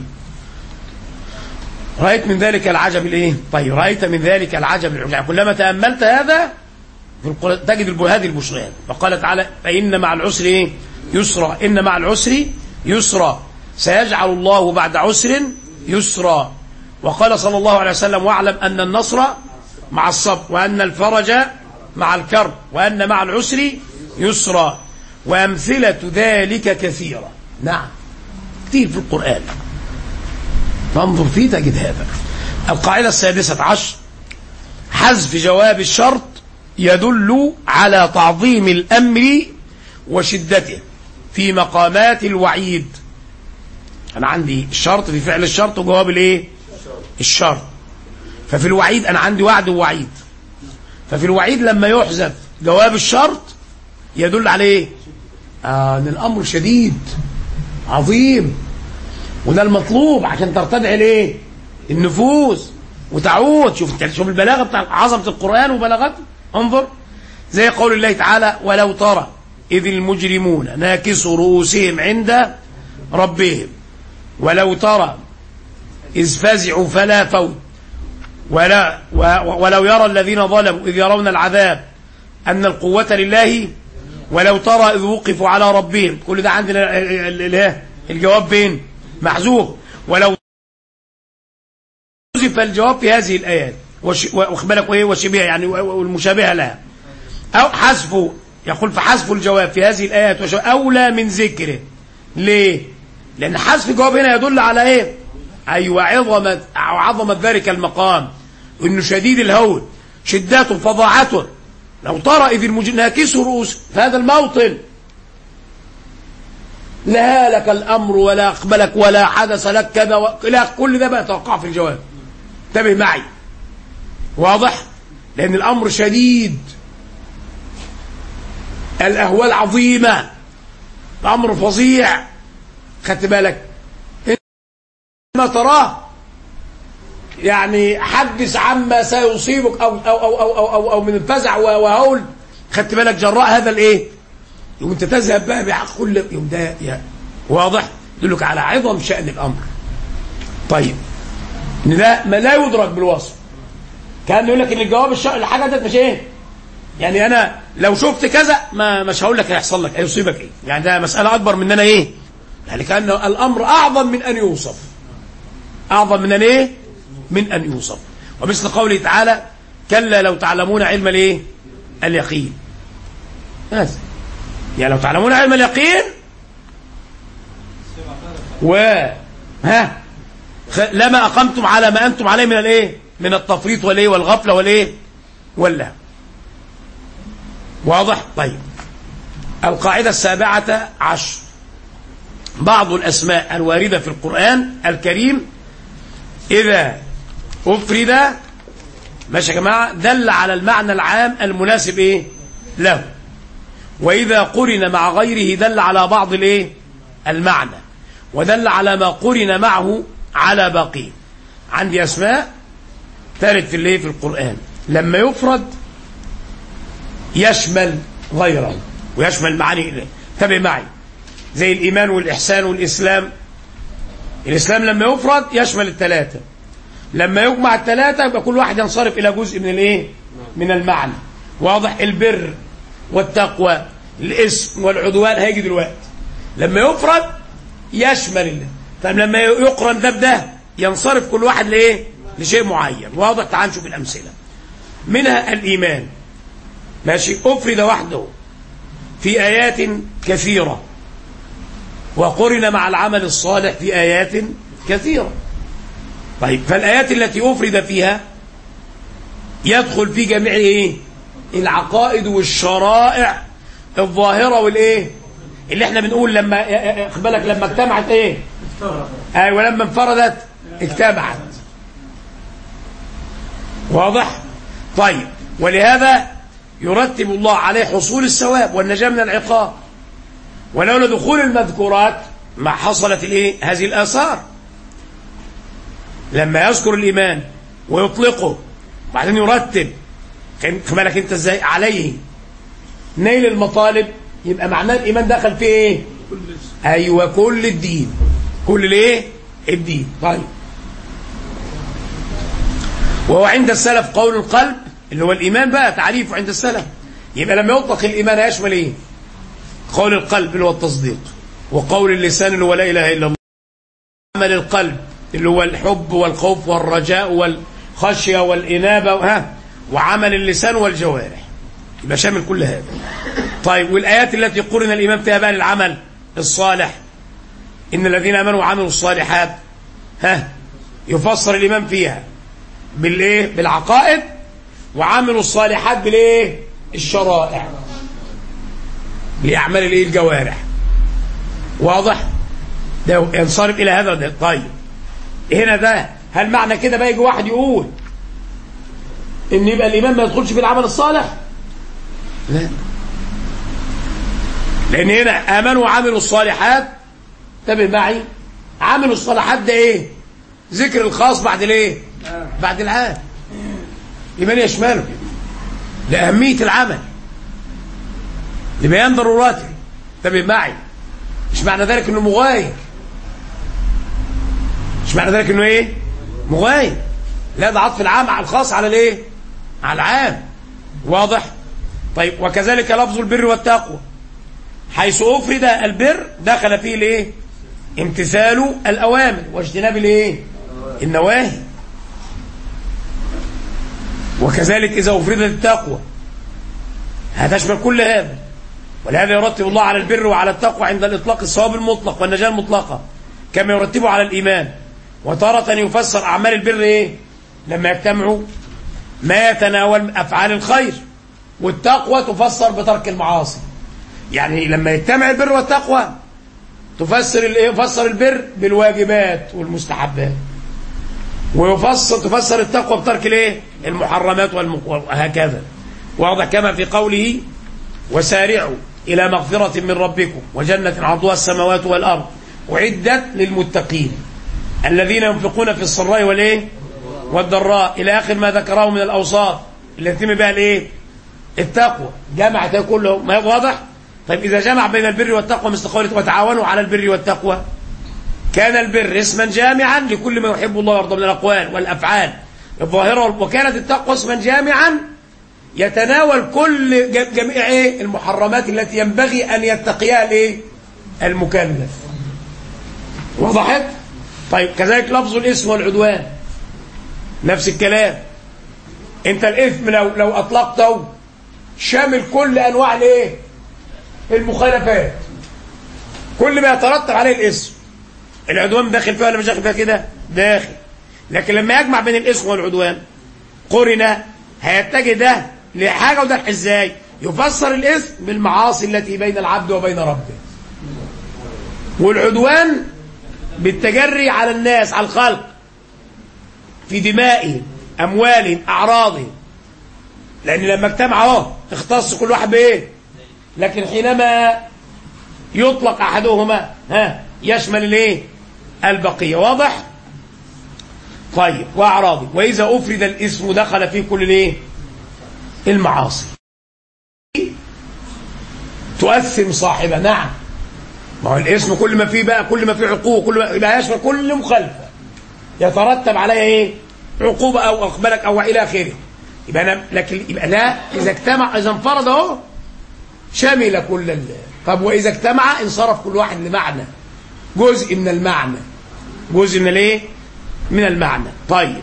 رأيت من ذلك العجب الايه طيب رأيت من ذلك العجب العجب يعني كلما تأملت هذا في القرآن تجد الب- هذه البشريات فقال تعالى فإن مع العسر ايه يسرا إن مع العسر يسرا سيجعل الله بعد عسر يسرا وقال صلى الله عليه وسلم واعلم أن النصر مع الصبر وأن الفرج مع الكرب وأن مع العسر يسرا وأمثلة ذلك كثيرة نعم كثير في القرآن فانظر فيه تجد هذا القاعدة السادسة عشر حذف جواب الشرط يدل على تعظيم الأمر وشدته في مقامات الوعيد أنا عندي الشرط في فعل الشرط وجواب الايه الشرط ففي الوعيد أنا عندي وعد ووعيد ففي الوعيد لما يحذف جواب الشرط يدل على ايه آه ان الامر شديد عظيم وده المطلوب عشان ترتدع الايه النفوس وتعود شوف شوف البلاغه بتاع عظمه القران وبلاغته انظر زي قول الله تعالى ولو ترى اذ المجرمون ناكسوا رؤوسهم عند ربهم ولو ترى اذ فزعوا فلا فوت ولا و- ولو يرى الذين ظلموا اذ يرون العذاب ان القوه لله ولو ترى اذ وقفوا على ربهم كل ده عندنا ال- ال- ال- الجواب فين محذوف ولو حذف الجواب في هذه الآيات وش- واخد بالك ايه وشبيهه يعني و- والمشابهه لها أو حذف يقول فحذف الجواب في هذه الآيات وشو- أولى من ذكره ليه؟ لأن حذف الجواب هنا يدل على إيه؟ أيوة عظمة أو عظمة ذلك المقام وإنه شديد الهول شدته فظاعته لو ترى إذ المناكس رؤوس في هذا الموطن لا لك الأمر ولا أقبلك ولا حدث لك كذا و... لا كل ده بقى توقع في الجواب انتبه معي واضح لأن الأمر شديد الأهوال عظيمة الأمر فظيع خدت بالك ما تراه يعني حدث عما سيصيبك أو, أو, أو, أو, أو, أو, أو من الفزع وهول خدت بالك جراء هذا الإيه يوم أنت تذهب بقى بحق كل يوم ده يا واضح يدلك على عظم شأن الأمر طيب إن ده ما لا يدرك بالوصف كان يقول لك ان الجواب الشرعي الحاجه ديت مش ايه يعني انا لو شفت كذا ما مش هقول لك هيحصل لك هيصيبك ايه يعني ده مساله اكبر من ان انا ايه يعني كان الامر اعظم من ان يوصف اعظم من ان ايه من ان يوصف ومثل قوله تعالى كلا لو تعلمون علم الايه اليقين بس يعني لو تعلمون علم اليقين و ها خ- لما اقمتم على ما انتم عليه من الايه من التفريط والايه والغفله والايه واللهو واضح طيب القاعده السابعه عشر بعض الاسماء الوارده في القران الكريم اذا افرد ماشي يا جماعه دل على المعنى العام المناسب ايه له واذا قرن مع غيره دل على بعض الايه المعنى ودل على ما قرن معه على باقيه عندي اسماء ترد في الايه في القران لما يفرد يشمل غيره ويشمل معاني إليه. تابع معي زي الايمان والاحسان والاسلام الاسلام لما يفرد يشمل الثلاثه لما يجمع الثلاثه يبقى كل واحد ينصرف الى جزء من الايه من المعنى واضح البر والتقوى الاسم والعدوان هيجي دلوقتي لما يفرد يشمل الله طيب لما يقرن ده بده ينصرف كل واحد لايه لشيء معين واضح تعال نشوف الامثله منها الايمان ماشي افرد وحده في ايات كثيره وقرن مع العمل الصالح في ايات كثيره طيب فالايات التي افرد فيها يدخل في جميع ايه العقائد والشرائع الظاهره والايه اللي احنا بنقول لما خد بالك لما اجتمعت ايه ايوه لما انفردت اجتمعت واضح طيب ولهذا يرتب الله عليه حصول الثواب والنجاة من العقاب ولولا دخول المذكورات ما حصلت الايه هذه الاثار لما يذكر الايمان ويطلقه بعدين يرتب خد بالك انت ازاي عليه نيل المطالب يبقى معناه الايمان دخل في ايه ايوه كل الدين كل الايه الدين طيب وهو عند السلف قول القلب اللي هو الايمان بقى تعريفه عند السلف يبقى لما يطلق الايمان يشمل ايه قول القلب اللي هو التصديق وقول اللسان اللي هو لا اله الا الله عمل القلب اللي هو الحب والخوف والرجاء والخشيه والانابه ها وعمل اللسان والجوارح يبقى شامل كل هذا طيب والآيات التي قرن الإيمان فيها بقى للعمل الصالح إن الذين آمنوا وعملوا الصالحات ها يفسر الإيمان فيها بالإيه بالعقائد وعملوا الصالحات بالإيه الشرائع لأعمال الإيه الجوارح واضح ده ينصرف إلى هذا ده طيب هنا ده هل معنى كده بقى يجي واحد يقول إن يبقى الإيمان ما يدخلش في العمل الصالح لا لان هنا امنوا وعملوا الصالحات انتبه معي عملوا الصالحات ده ايه ذكر الخاص بعد الايه بعد العام لمن يشمله لاهميه العمل لبيان ضرورته انتبه معي مش معنى ذلك انه مغاير مش معنى ذلك انه ايه مغاير لا ده عطف العام على الخاص على الايه على العام واضح طيب وكذلك لفظ البر والتقوى حيث أفرد البر دخل فيه الايه امتثال الأوامر واجتناب الايه النواهي وكذلك إذا أفردت التقوى هتشمل كل هذا ولهذا يرتب الله على البر وعلى التقوى عند الإطلاق الصواب المطلق والنجاة المطلقة كما يرتبه على الإيمان وتارة يفسر أعمال البر إيه لما يجتمعوا ما يتناول أفعال الخير والتقوى تفسر بترك المعاصي يعني لما يجتمع البر والتقوى تفسر الايه يفسر البر بالواجبات والمستحبات ويفسر تفسر التقوى بترك الايه المحرمات والم- وهكذا واضح كما في قوله وسارعوا الى مغفرة من ربكم وجنة عرضها السماوات والارض اعدت للمتقين الذين ينفقون في السراء والايه والضراء الى اخر ما ذكره من الاوصاف اللي يتم بها الايه التقوى جمع ده كله ما واضح طيب اذا جمع بين البر والتقوى مثل قوله وتعاونوا على البر والتقوى كان البر اسما جامعا لكل ما يحب الله ويرضى من الاقوال والافعال الظاهره وال- وكانت التقوى اسما جامعا يتناول كل ج- جميع ايه المحرمات التي ينبغي ان يتقيها الايه المكلف وضحت طيب كذلك لفظ الاسم والعدوان نفس الكلام انت الاثم لو لو اطلقته شامل كل انواع الايه المخالفات كل ما يترتب عليه الاسم العدوان داخل فيها ولا مش داخل فيها كده داخل لكن لما يجمع بين الاسم والعدوان قرن هيتجه ده لحاجه وده ازاي يفسر الاسم بالمعاصي التي بين العبد وبين ربه والعدوان بالتجري على الناس على الخلق في دمائهم اموالهم اعراضهم لان لما اجتمع اهو اختص كل واحد بايه لكن حينما يطلق احدهما ها يشمل الايه البقيه واضح طيب واعراضه واذا افرد الاسم دخل فيه كل الايه المعاصي تؤثم صاحبه نعم ما هو الاسم كل ما فيه بقى كل ما فيه عقوق كل ما يبقى يشمل كل مخالفه يترتب عليها ايه عقوبه او اقبلك او الى اخره يبقى انا لكن يبقى لا اذا اجتمع اذا انفرد اهو شمل كل ال... طب واذا اجتمع انصرف كل واحد لمعنى جزء من المعنى جزء من الايه من المعنى طيب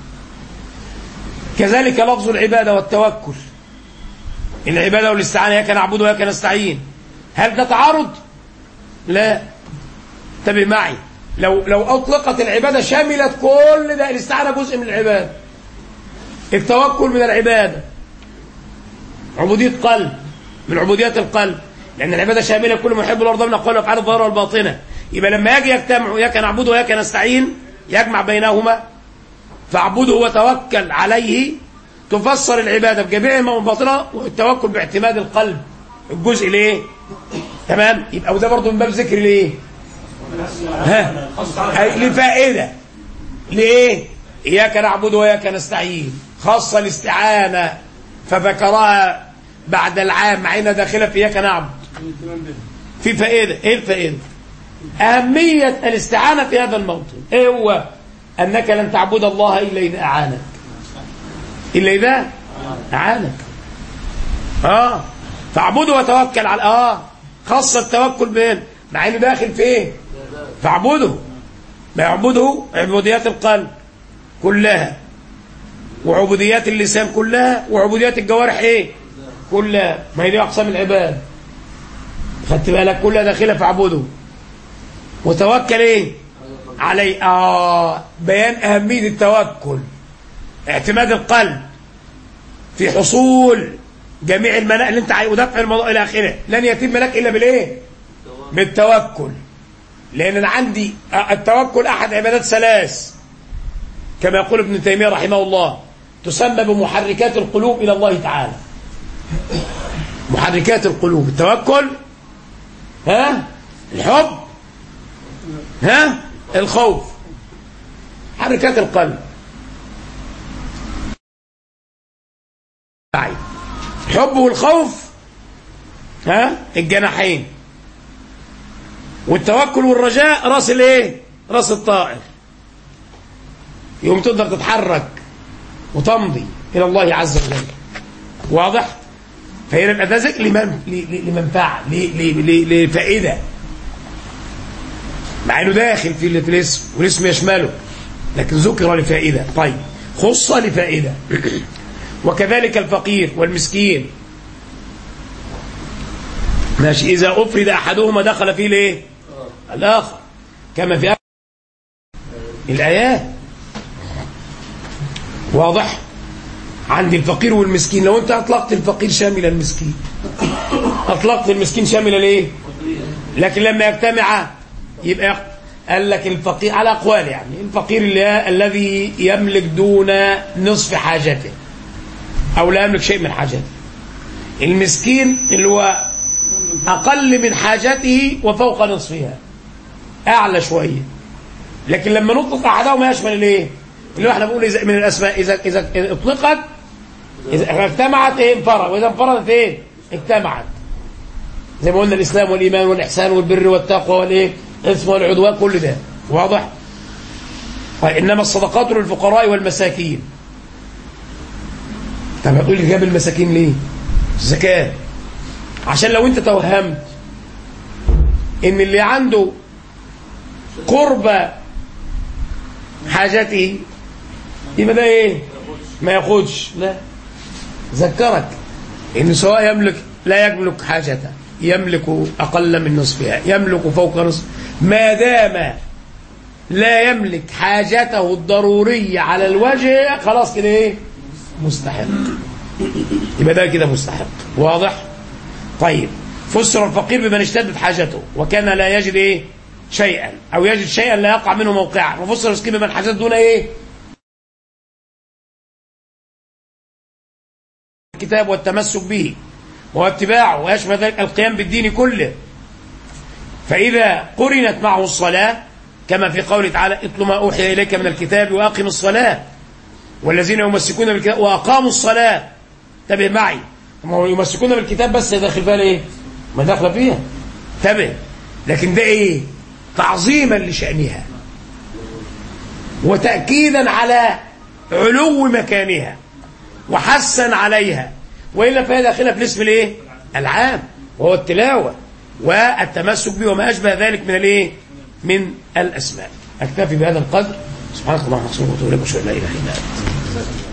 كذلك لفظ العباده والتوكل العباده والاستعانه اياك نعبد واياك نستعين هل ده تعارض لا انتبه معي لو لو اطلقت العباده شملت كل ده الاستعانه جزء من العباده التوكل من العباده عبوديه قلب من عبوديات القلب لان العباده شامله كل ما يحب الارض من اقوال وافعال الظاهره والباطنه يبقى لما يجي يجتمع اياك نعبد واياك نستعين يجمع بينهما فاعبده وتوكل عليه تفسر العباده بجميع ما باطنها والتوكل باعتماد القلب الجزء ليه تمام يبقى وده برضه من باب ذكر ليه ها أي لفائده ليه اياك نعبد واياك نستعين خاصه الاستعانه فذكرها بعد العام مع انها داخله في اياك نعبد في فائده ايه الفائده اهميه الاستعانه في هذا الموطن ايه هو انك لن تعبد الله الا اذا اعانك الا اذا اعانك اه فاعبده وتوكل على اه خاصه التوكل بين مع انه داخل في ايه فاعبده ما يعبده عبوديات القلب كلها وعبوديات اللسان كلها وعبوديات الجوارح ايه كلها ما هي دي اقسام العباد خدت بالك كلها داخله فاعبده وتوكل ايه علي اه بيان اهميه التوكل اعتماد القلب في حصول جميع المناء اللي انت عايزه ودفع الموضوع الى اخره لن يتم لك الا بالايه بالتوكل لان انا عندي التوكل احد عبادات ثلاث كما يقول ابن تيميه رحمه الله تسمى بمحركات القلوب الى الله تعالى محركات القلوب التوكل ها الحب ها الخوف حركات القلب الحب والخوف ها الجناحين والتوكل والرجاء راس الايه راس الطائر يوم تقدر تتحرك وتمضي الى الله عز وجل واضح فهنا يبقى ده ذكر لمن لمنفعه لفائده مع انه داخل في في الاسم والاسم يشمله لكن ذكر لفائده طيب خص لفائده وكذلك الفقير والمسكين ماشي إذا أفرد أحدهما دخل فيه الايه الآخر كما في الآيات واضح عند الفقير والمسكين لو أنت أطلقت الفقير شامل المسكين أطلقت المسكين شامل الايه لكن لما يجتمع يبقى قال لك الفقير على أقوال يعني الفقير اللي الذي يملك دون نصف حاجته أو لا يملك شيء من حاجته المسكين اللي هو أقل من حاجته وفوق نصفها أعلى شوية لكن لما نطلق أحدهما يشمل الإيه؟ اللي هو احنا بنقول إذا من الأسماء إذا إذا أطلقت إذا اجتمعت إيه انفرد وإذا انفردت إيه؟ اجتمعت زي ما قلنا الإسلام والإيمان والإحسان والبر والتقوى والإيه؟ الإثم والعدوان كل ده واضح؟ طيب إنما الصدقات للفقراء والمساكين طب هتقول لي جاب المساكين ليه؟ الزكاة عشان لو انت توهمت ان اللي عنده قرب حاجته يبقى ده ايه ما ياخدش لا ذكرك ان سواء يملك لا يملك حاجته يملك اقل من نصفها يملك فوق نصف ما دام لا يملك حاجته الضرورية على الوجه خلاص كده ايه مستحق يبقى ده كده مستحق واضح طيب فسر الفقير بمن اشتدت حاجته وكان لا يجد ايه شيئا او يجد شيئا لا يقع منه موقعا وفسر المسكين بمن حاجته دون ايه الكتاب والتمسك به واتباعه ويشمل ذلك القيام بالدين كله فإذا قرنت معه الصلاة كما في قوله تعالى اتل ما أوحي إليك من الكتاب وأقم الصلاة والذين يمسكون بالكتاب وأقاموا الصلاة انتبه معي ما هو يمسكون بالكتاب بس داخل فيها ايه ما داخله فيها انتبه لكن ده ايه تعظيما لشأنها وتأكيدا على علو مكانها وحسا عليها وإلا فهي داخلة في الاسم الايه العام وهو التلاوة والتمسك به وما أشبه ذلك من الايه من الأسماء أكتفي بهذا القدر سبحانك اللهم وبحمدك وأتوب إليك وأشهد أن لا إله إلا أنت